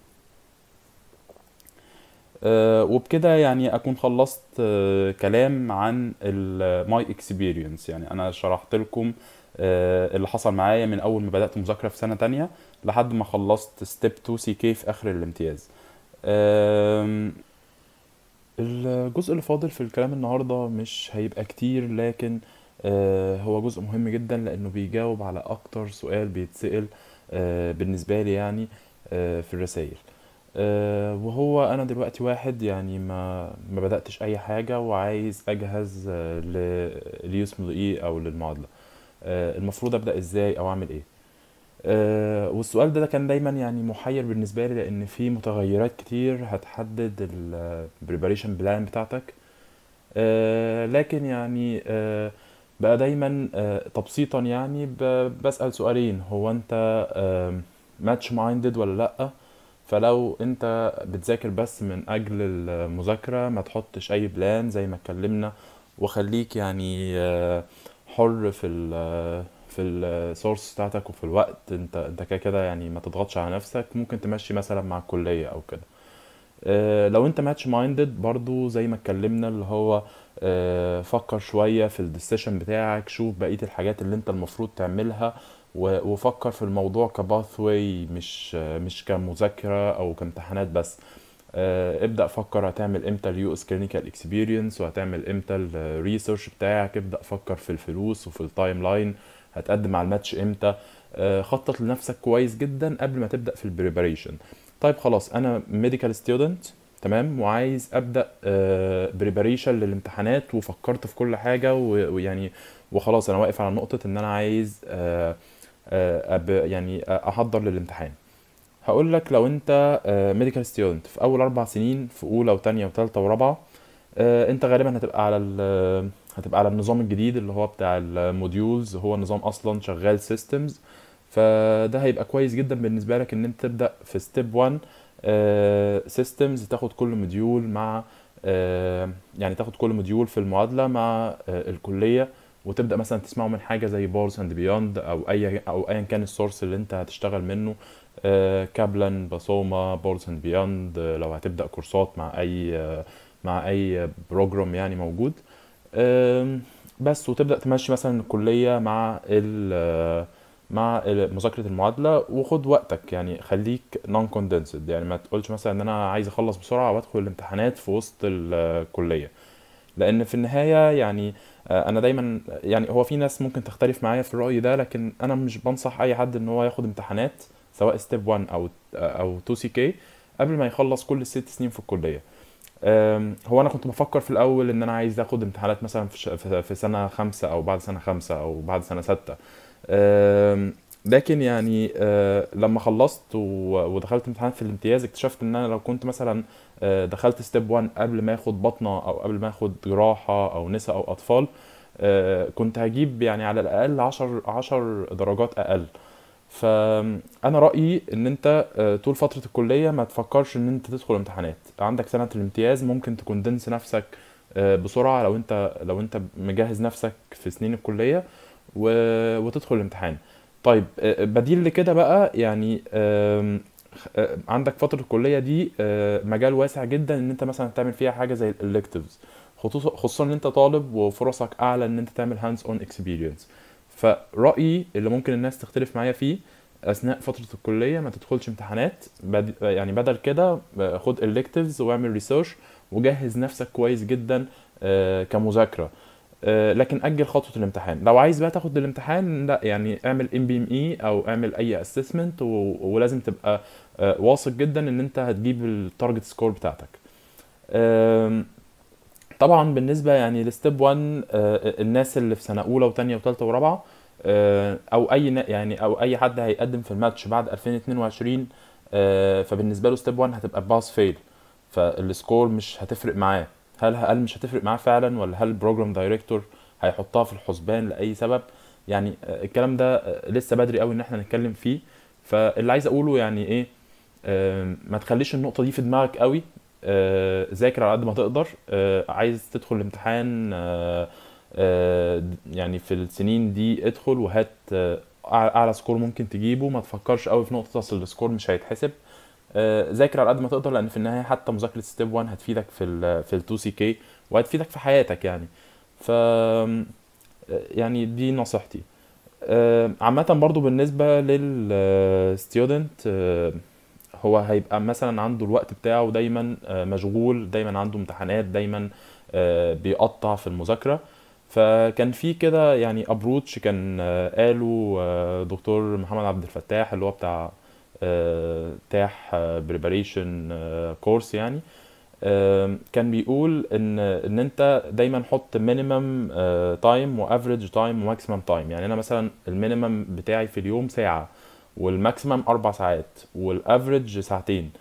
أه وبكده يعني أكون خلصت أه كلام عن الماي اكسبيرينس يعني أنا شرحت لكم أه اللي حصل معايا من أول ما بدأت مذاكرة في سنة تانية لحد ما خلصت ستيب 2 سي كي في آخر الامتياز أم، الجزء اللي فاضل في الكلام النهاردة مش هيبقى كتير لكن آه، هو جزء مهم جدا لأنه بيجاوب على أكتر سؤال بيتسأل آه، بالنسبة لي يعني آه، في الرسائل آه، وهو أنا دلوقتي واحد يعني ما ما بدأتش أي حاجة وعايز أجهز آه، لليوسم إيه أو للمعادلة آه، المفروض أبدأ إزاي أو أعمل إيه آه، والسؤال ده, ده كان دايما يعني محير بالنسبة لي لأن في متغيرات كتير هتحدد ال preparation plan بتاعتك آه، لكن يعني آه، بقى دايما آه، تبسيطا يعني ب- بسأل سؤالين هو انت ماتش مايندد ولا لأ فلو انت بتذاكر بس من اجل المذاكرة ما تحطش اي بلان زي ما اتكلمنا وخليك يعني آه، حر في ال في السورس بتاعتك وفي الوقت انت انت كده كده يعني ما تضغطش على نفسك ممكن تمشي مثلا مع الكلية او كده آه، لو انت ماتش مايندد برضو زي ما اتكلمنا اللي هو آه، فكر شوية في الديسيشن بتاعك شوف بقية الحاجات اللي انت المفروض تعملها و- وفكر في الموضوع كباثوي مش آه، مش كمذاكرة او كامتحانات بس آه، ابدأ فكر هتعمل امتى اليو اس كلينيكال اكسبيرينس وهتعمل امتى الريسيرش بتاعك ابدأ فكر في الفلوس وفي التايم لاين هتقدم على الماتش امتى آه، خطط لنفسك كويس جدا قبل ما تبدأ في البريباريشن طيب خلاص انا ميديكال ستودنت تمام وعايز ابدا بريباريشن للامتحانات وفكرت في كل حاجه و- ويعني وخلاص انا واقف على نقطه ان انا عايز آه، آه، أب يعني احضر للامتحان هقول لك لو انت ميديكال ستودنت في اول اربع سنين في اولى وتانية وتالتة ورابعه آه، انت غالبا هتبقى على ال هتبقى على النظام الجديد اللي هو بتاع الموديولز هو نظام اصلا شغال سيستمز فده هيبقى كويس جدا بالنسبه لك ان انت تبدا في ستيب 1 سيستمز تاخد كل موديول مع آه، يعني تاخد كل موديول في المعادله مع آه، الكليه وتبدا مثلا تسمعه من حاجه زي بارز اند بيوند او اي او ايا كان السورس اللي انت هتشتغل منه آه، كابلان باسوما بارز اند بيوند لو هتبدا كورسات مع اي آه، مع اي بروجرام يعني موجود آم، بس وتبدا تمشي مثلا الكليه مع ال مع ال- مذاكره المعادله وخد وقتك يعني خليك نون كوندنسد يعني ما تقولش مثلا ان انا عايز اخلص بسرعه وادخل الامتحانات في وسط الكليه لان في النهايه يعني آه، انا دايما يعني هو في ناس ممكن تختلف معايا في الراي ده لكن انا مش بنصح اي حد ان هو ياخد امتحانات سواء ستيب 1 او او 2 سي كي قبل ما يخلص كل الست سنين في الكليه أم، هو انا كنت بفكر في الاول ان انا عايز اخد امتحانات مثلا في ش- في في سنه خمسة او بعد سنه خمسة او بعد سنه ستة أم، لكن يعني أه، لما خلصت و- ودخلت امتحانات في الامتياز اكتشفت ان انا لو كنت مثلا أه، دخلت ستيب 1 قبل ما اخد بطنه او قبل ما اخد جراحه او نساء او اطفال أه، كنت هجيب يعني على الاقل 10 10 درجات اقل فانا رايي ان انت آه، طول فتره الكليه ما تفكرش ان انت تدخل امتحانات عندك سنه الامتياز ممكن تكوندنس نفسك آه، بسرعه لو انت لو انت مجهز نفسك في سنين الكليه و... وتدخل الامتحان طيب آه، بديل لكده بقى يعني آم، آه، عندك فتره الكليه دي آه، مجال واسع جدا ان انت مثلا تعمل فيها حاجه زي الالكتيفز خصوصا خصوصا ان انت طالب وفرصك اعلى ان انت تعمل هاندز اون اكسبيرينس فرأيي اللي ممكن الناس تختلف معايا فيه اثناء فتره الكليه ما تدخلش امتحانات بد... يعني بدل كده خد electives واعمل ريسيرش وجهز نفسك كويس جدا آه، كمذاكره آه، لكن اجل خطوه الامتحان لو عايز بقى تاخد الامتحان لا يعني اعمل ام بي ام اي او اعمل اي اسسمنت ولازم تبقى آه، واثق جدا ان انت هتجيب التارجت سكور بتاعتك آم، طبعا بالنسبه يعني لستيب 1 آه، الناس اللي في سنه اولى وثانيه وثالثه ورابعه آه، او اي نا- يعني او اي حد هيقدم في الماتش بعد 2022 آه، فبالنسبه له ستيب 1 هتبقى باس فيل فالسكور مش هتفرق معاه هل هل مش هتفرق معاه فعلا ولا هل البروجرام دايركتور هيحطها في الحسبان لاي سبب يعني آه، الكلام ده آه، لسه بدري قوي ان احنا نتكلم فيه فاللي عايز اقوله يعني ايه آم، ما تخليش النقطة دي في دماغك قوي آه، ذاكر على قد ما تقدر آه، عايز تدخل الامتحان آه، آه، يعني في السنين دي ادخل وهات آه، أع- اعلى سكور ممكن تجيبه ما تفكرش قوي في نقطة اصل السكور مش هيتحسب آه، ذاكر على قد ما تقدر لان في النهاية حتى مذاكرة ستيب 1 هتفيدك في ال في ال 2 سي كي وهتفيدك في حياتك يعني ف آه، يعني دي نصيحتي آه، عامة برضو بالنسبة للستودنت هو هيبقى مثلا عنده الوقت بتاعه دايما آه، مشغول دايما عنده امتحانات دايما آه، بيقطع في المذاكرة فكان في كده يعني ابروتش كان آه، قاله آه، دكتور محمد عبد الفتاح اللي هو بتاع آه، تاح بريباريشن كورس يعني آم، كان بيقول ان ان انت دايما حط مينيمم تايم وافريج تايم وماكسيمم تايم يعني انا مثلا المينيمم بتاعي في اليوم ساعة والماكسيمم اربع ساعات والافريج ساعتين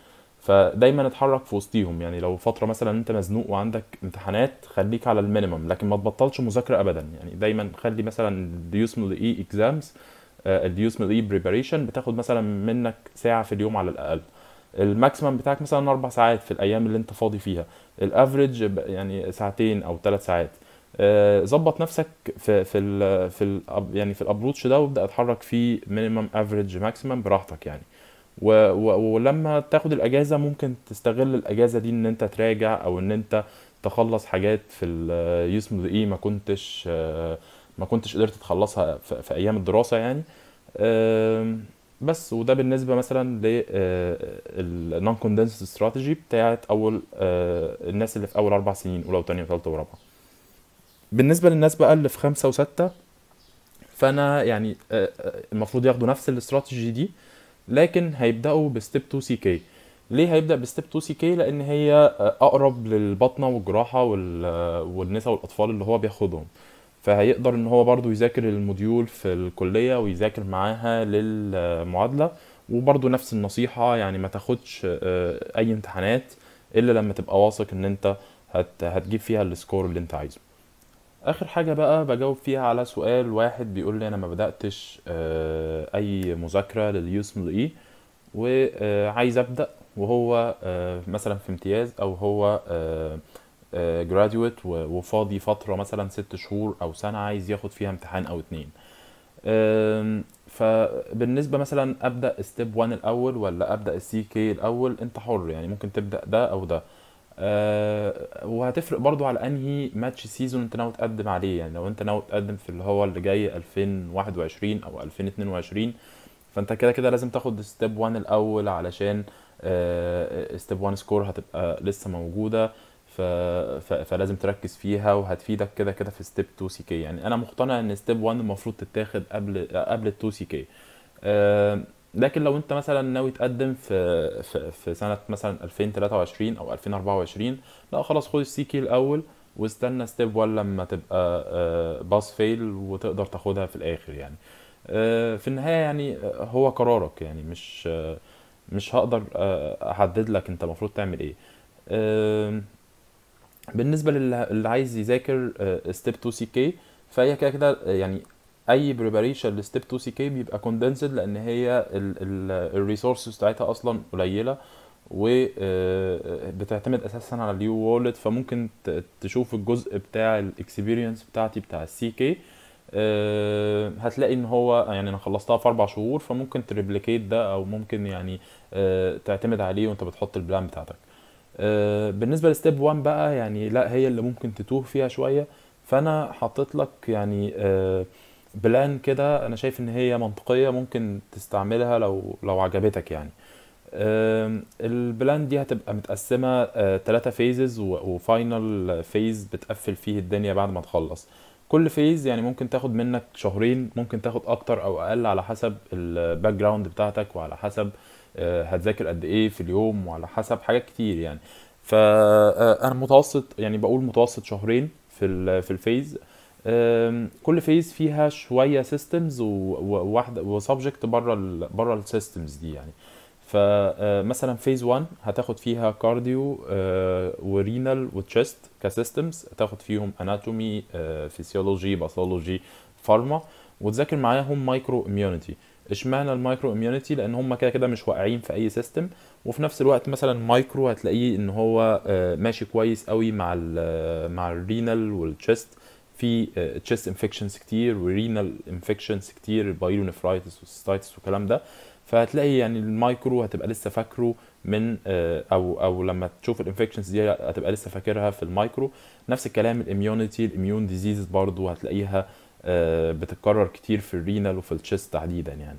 فدايما اتحرك في وسطيهم يعني لو فتره مثلا انت مزنوق وعندك امتحانات خليك على المينيمم لكن ما تبطلش مذاكره ابدا يعني دايما خلي مثلا اليوسمل اي اكزامز اليوسمل اي بريباريشن بتاخد مثلا منك ساعه في اليوم على الاقل الماكسيمم بتاعك مثلا اربع ساعات في الايام اللي انت فاضي فيها الافريج ب- يعني ساعتين او ثلاث ساعات آه، ظبط نفسك في في ال في ال يعني في الابروتش ده وابدا اتحرك فيه مينيمم افريج ماكسيمم براحتك يعني و و ولما تاخد الاجازه ممكن تستغل الاجازه دي ان انت تراجع او ان انت تخلص حاجات في اليوسم ايه ما كنتش آه، ما كنتش قدرت تخلصها في, في ايام الدراسه يعني آم، بس وده بالنسبه مثلا للنون كوندنسد استراتيجي بتاعت اول آه، الناس اللي في اول اربع سنين اولى وثانيه وثالثه ورابعه بالنسبه للناس بقى اللي في خمسه وسته فانا يعني آه، آه، المفروض ياخدوا نفس الاستراتيجي دي لكن هيبداوا بستيب 2 سي كي ليه هيبدا بستيب 2 سي كي لان هي آه، اقرب للبطنه والجراحه وال- آه، والنساء والاطفال اللي هو بياخدهم فهيقدر ان هو برضو يذاكر الموديول في الكليه ويذاكر معاها للمعادله وبرضو نفس النصيحه يعني ما تاخدش آه، اي امتحانات الا لما تبقى واثق ان انت هت هتجيب فيها السكور اللي انت عايزه اخر حاجه بقى بجاوب فيها على سؤال واحد بيقول لي انا ما بداتش آه، اي مذاكره لليوسم اي وعايز ابدا وهو آه، مثلا في امتياز او هو جراديويت وفاضي فتره مثلا ست شهور او سنه عايز ياخد فيها امتحان او اتنين أم، فبالنسبه مثلا ابدا ستيب 1 الاول ولا ابدا السي كي الاول انت حر يعني ممكن تبدا ده او ده أه، وهتفرق برضو على انهي ماتش سيزون انت ناوي تقدم عليه يعني لو انت ناوي تقدم في اللي هو اللي جاي 2021 او 2022 فانت كده كده لازم تاخد ستيب 1 الاول علشان ستيب 1 سكور هتبقى لسه موجوده ف... ف... فلازم تركز فيها وهتفيدك كده كده في ستيب 2 سي كي يعني انا مقتنع ان ستيب 1 المفروض تتاخد قبل قبل ال 2 سي كي لكن لو انت مثلا ناوي تقدم في في, في سنه مثلا 2023 او 2024 لا خلاص خد السي كي الاول واستنى ستيب 1 لما تبقى باس فيل وتقدر تاخدها في الاخر يعني آه، في النهايه يعني آه، هو قرارك يعني مش آه، مش هقدر آه، احدد لك انت المفروض تعمل ايه آم، بالنسبه للي اللي عايز يذاكر ستيب 2 سي كي فهي كده كده آه، يعني اي بريباريشن لستيب 2 سي كي بيبقى كوندنسد لان هي الريسورسز بتاعتها اصلا قليله وبتعتمد اساسا على اليو وولت فممكن ت- تشوف الجزء بتاع الاكسبيرينس بتاعتي بتاع السي كي هتلاقي ان هو يعني انا خلصتها في اربع شهور فممكن تريبليكيت ده او ممكن يعني آه، تعتمد عليه وانت بتحط البلان بتاعتك آه، بالنسبه لستيب 1 بقى يعني لا هي اللي ممكن تتوه فيها شويه فانا حطيت لك يعني آه، بلان كده انا شايف ان هي منطقيه ممكن تستعملها لو لو عجبتك يعني آم، البلان دي هتبقى متقسمة ثلاثة فيزز وفاينل فيز بتقفل فيه الدنيا بعد ما تخلص كل فيز يعني ممكن تاخد منك شهرين ممكن تاخد اكتر او اقل على حسب الباك جراوند بتاعتك وعلى حسب آه، هتذاكر قد ايه في اليوم وعلى حسب حاجات كتير يعني فانا متوسط يعني بقول متوسط شهرين في ال- في الفيز آم، كل فيز فيها شويه سيستمز وواحده وسبجكت بره ال بره السيستمز دي يعني فمثلا فيز 1 هتاخد فيها كارديو ورينال وتشست كسيستمز هتاخد فيهم اناتومي فيسيولوجي باثولوجي فارما وتذاكر معاهم مايكرو اميونيتي اشمعنى المايكرو اميونيتي لان هم كده كده مش واقعين في اي سيستم وفي نفس الوقت مثلا مايكرو هتلاقيه ان هو آه، ماشي كويس قوي مع ال مع الرينال والتشست في تشست انفكشنز كتير ورينال انفكشنز كتير بايلونيفرايتس وسيستايتس والكلام ده فهتلاقي يعني المايكرو هتبقى لسه فاكره من آه، او او لما تشوف الانفكشنز دي هتبقى لسه فاكرها في المايكرو نفس الكلام الاميونيتي الاميون ديزيز برضو هتلاقيها آه، بتتكرر كتير في الرينال وفي التشست تحديدا يعني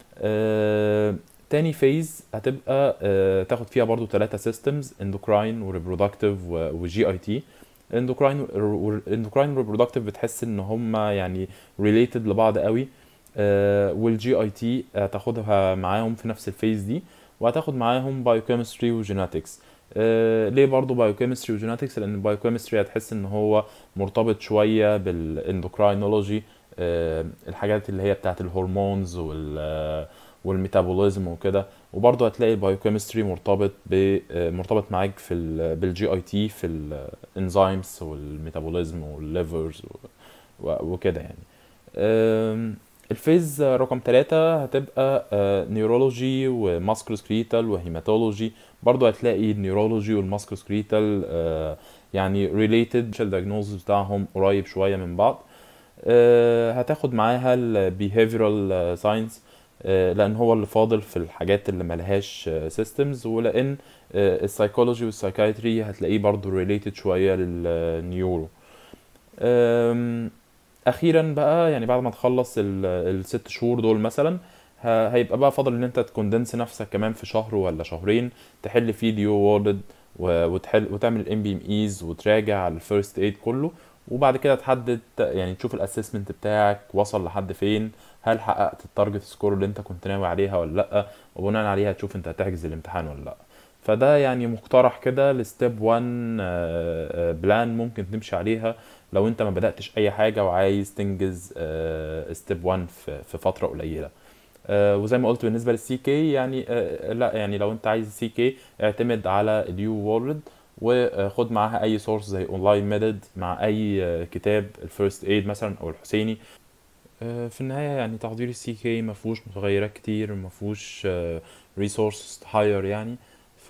آه، تاني فيز هتبقى آه، تاخد فيها برضو ثلاثة سيستمز اندوكراين وريبرودكتيف وجي اي تي الاندوكراين الاندوكراين والريبرودكتيف بتحس ان هم يعني ريليتد لبعض قوي والجي اي تي هتاخدها معاهم في نفس الفيز دي وهتاخد معاهم بايوكيمستري وجيناتكس ليه برضو بايوكيمستري وجيناتكس لان البايوكيمستري هتحس ان هو مرتبط شويه بالاندوكراينولوجي الحاجات اللي هي بتاعت الهرمونز وال والميتابوليزم وكده وبرضه هتلاقي البايوكيمستري مرتبط ب آه، مرتبط معاك في ال بالجي اي تي في الانزيمز والميتابوليزم والليفرز وكده يعني آم، الفيز رقم ثلاثة هتبقى نيورولوجي وماسكروسكريتال وهيماتولوجي برضو هتلاقي النيورولوجي والماسكروسكريتال يعني ريليتد الدياجنوز بتاعهم قريب شوية من بعض آه، هتاخد معاها البيهيفيرال ساينس لان هو اللي فاضل في الحاجات اللي ملهاش سيستمز ولان السايكولوجي والسايكايتري هتلاقيه برضو ريليتد شوية للنيورو أم، اخيرا بقى يعني بعد ما تخلص ال- الست شهور دول مثلا ه- هيبقى بقى فاضل ان انت تكوندنس نفسك كمان في شهر ولا شهرين تحل فيه ديو وورد وتحل وتعمل ام بي ام ايز وتراجع على الفيرست ايد كله وبعد كده تحدد يعني تشوف الاسسمنت بتاعك وصل لحد فين هل حققت التارجت سكور اللي انت كنت ناوي عليها ولا لا وبناء عليها تشوف انت هتحجز الامتحان ولا لا فده يعني مقترح كده لستيب 1 بلان ممكن تمشي عليها لو انت ما بدأتش اي حاجة وعايز تنجز ستيب 1 في في فترة قليلة آه، وزي ما قلت بالنسبة للسي كي يعني آه، لا يعني لو انت عايز سي كي اعتمد على اليو وورلد وخد معاها اي سورس زي اونلاين ميثود مع اي آه، كتاب الفيرست ايد مثلا او الحسيني آه، في النهاية يعني تحضير السي كي ما فيهوش متغيرات كتير ما فيهوش ريسورس تحير يعني ف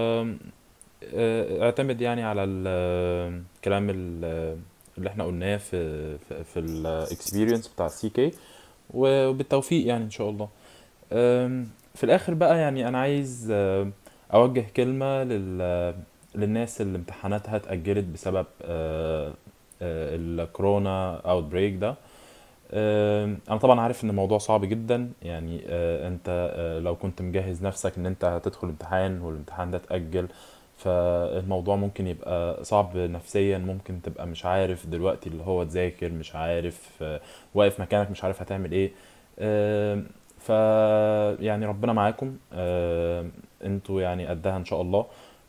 آه، اعتمد يعني على الكلام ال- اللي احنا قلناه في في, في الاكسبيرينس بتاع السي كي وبالتوفيق يعني ان شاء الله أم، في الاخر بقى يعني انا عايز أه، اوجه كلمة لل للناس اللي امتحاناتها اتأجلت بسبب أه، أه، الكورونا اوت بريك ده أم، انا طبعا عارف ان الموضوع صعب جدا يعني أه، انت أه، لو كنت مجهز نفسك ان انت هتدخل امتحان والامتحان ده اتأجل فالموضوع ممكن يبقى صعب نفسيا ممكن تبقى مش عارف دلوقتي اللي هو تذاكر مش عارف أه، واقف مكانك مش عارف هتعمل ايه أم، ف يعني ربنا معاكم أم، انتوا يعني قدها ان شاء الله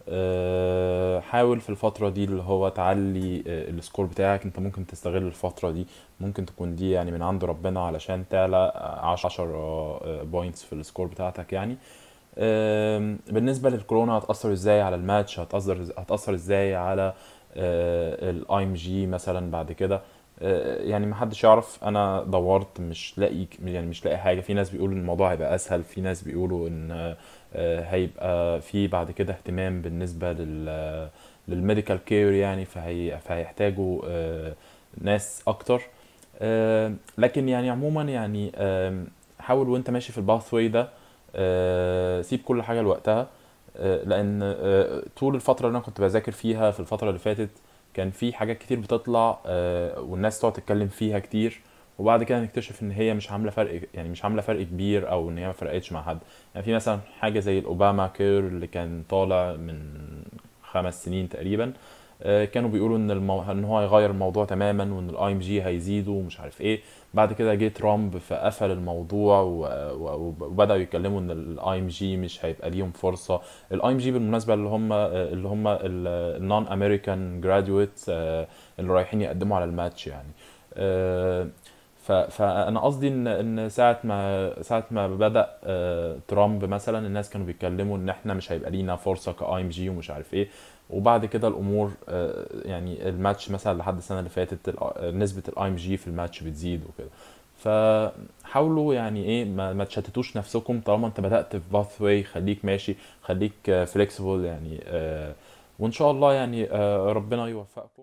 أه، حاول في الفترة دي اللي هو تعلي أه، السكور بتاعك انت ممكن تستغل الفترة دي ممكن تكون دي يعني من عند ربنا علشان تعلى عشرة بوينتس في السكور بتاعتك يعني أم، بالنسبة للكورونا هتأثر ازاي على الماتش هتأثر هتأثر ازاي على الاي ام جي مثلا بعد كده أه، يعني محدش يعرف انا دورت مش لاقي يعني مش لاقي حاجة في ناس بيقولوا ان الموضوع هيبقى اسهل في ناس بيقولوا ان أه، هيبقى في بعد كده اهتمام بالنسبة لل للميديكال كير يعني فهي فهيحتاجوا أه، ناس اكتر أه، لكن يعني عموما يعني أم، حاول وانت ماشي في الباث واي ده أه، سيب كل حاجة لوقتها أه، لان أه، طول الفترة اللي انا كنت بذاكر فيها في الفترة اللي فاتت كان في حاجات كتير بتطلع أه، والناس تقعد تتكلم فيها كتير وبعد كده نكتشف ان هي مش عامله فرق يعني مش عامله فرق كبير او ان هي ما فرقتش مع حد يعني في مثلا حاجه زي الاوباما كير اللي كان طالع من خمس سنين تقريبا آه، كانوا بيقولوا ان المو... ان هو هيغير الموضوع تماما وان الاي ام جي هيزيدوا ومش عارف ايه بعد كده جه ترامب فقفل الموضوع و... و... وبداوا يتكلموا ان الاي ام جي مش هيبقى ليهم فرصه الاي ام جي بالمناسبه اللي هم اللي هم النون امريكان جراديويت اللي رايحين يقدموا على الماتش يعني آه، ف... فانا قصدي ان ان ساعه ما ساعه ما بدا آه، ترامب مثلا الناس كانوا بيتكلموا ان احنا مش هيبقى لينا فرصه كاي ام جي ومش عارف ايه وبعد كده الامور آه، يعني الماتش مثلا لحد السنه اللي فاتت ال- نسبه الاي ام جي في الماتش بتزيد وكده فحاولوا يعني ايه ما, ما تشتتوش نفسكم طالما انت بدات في باث واي خليك ماشي خليك فليكسيبل يعني آه، وان شاء الله يعني آه، ربنا يوفقكم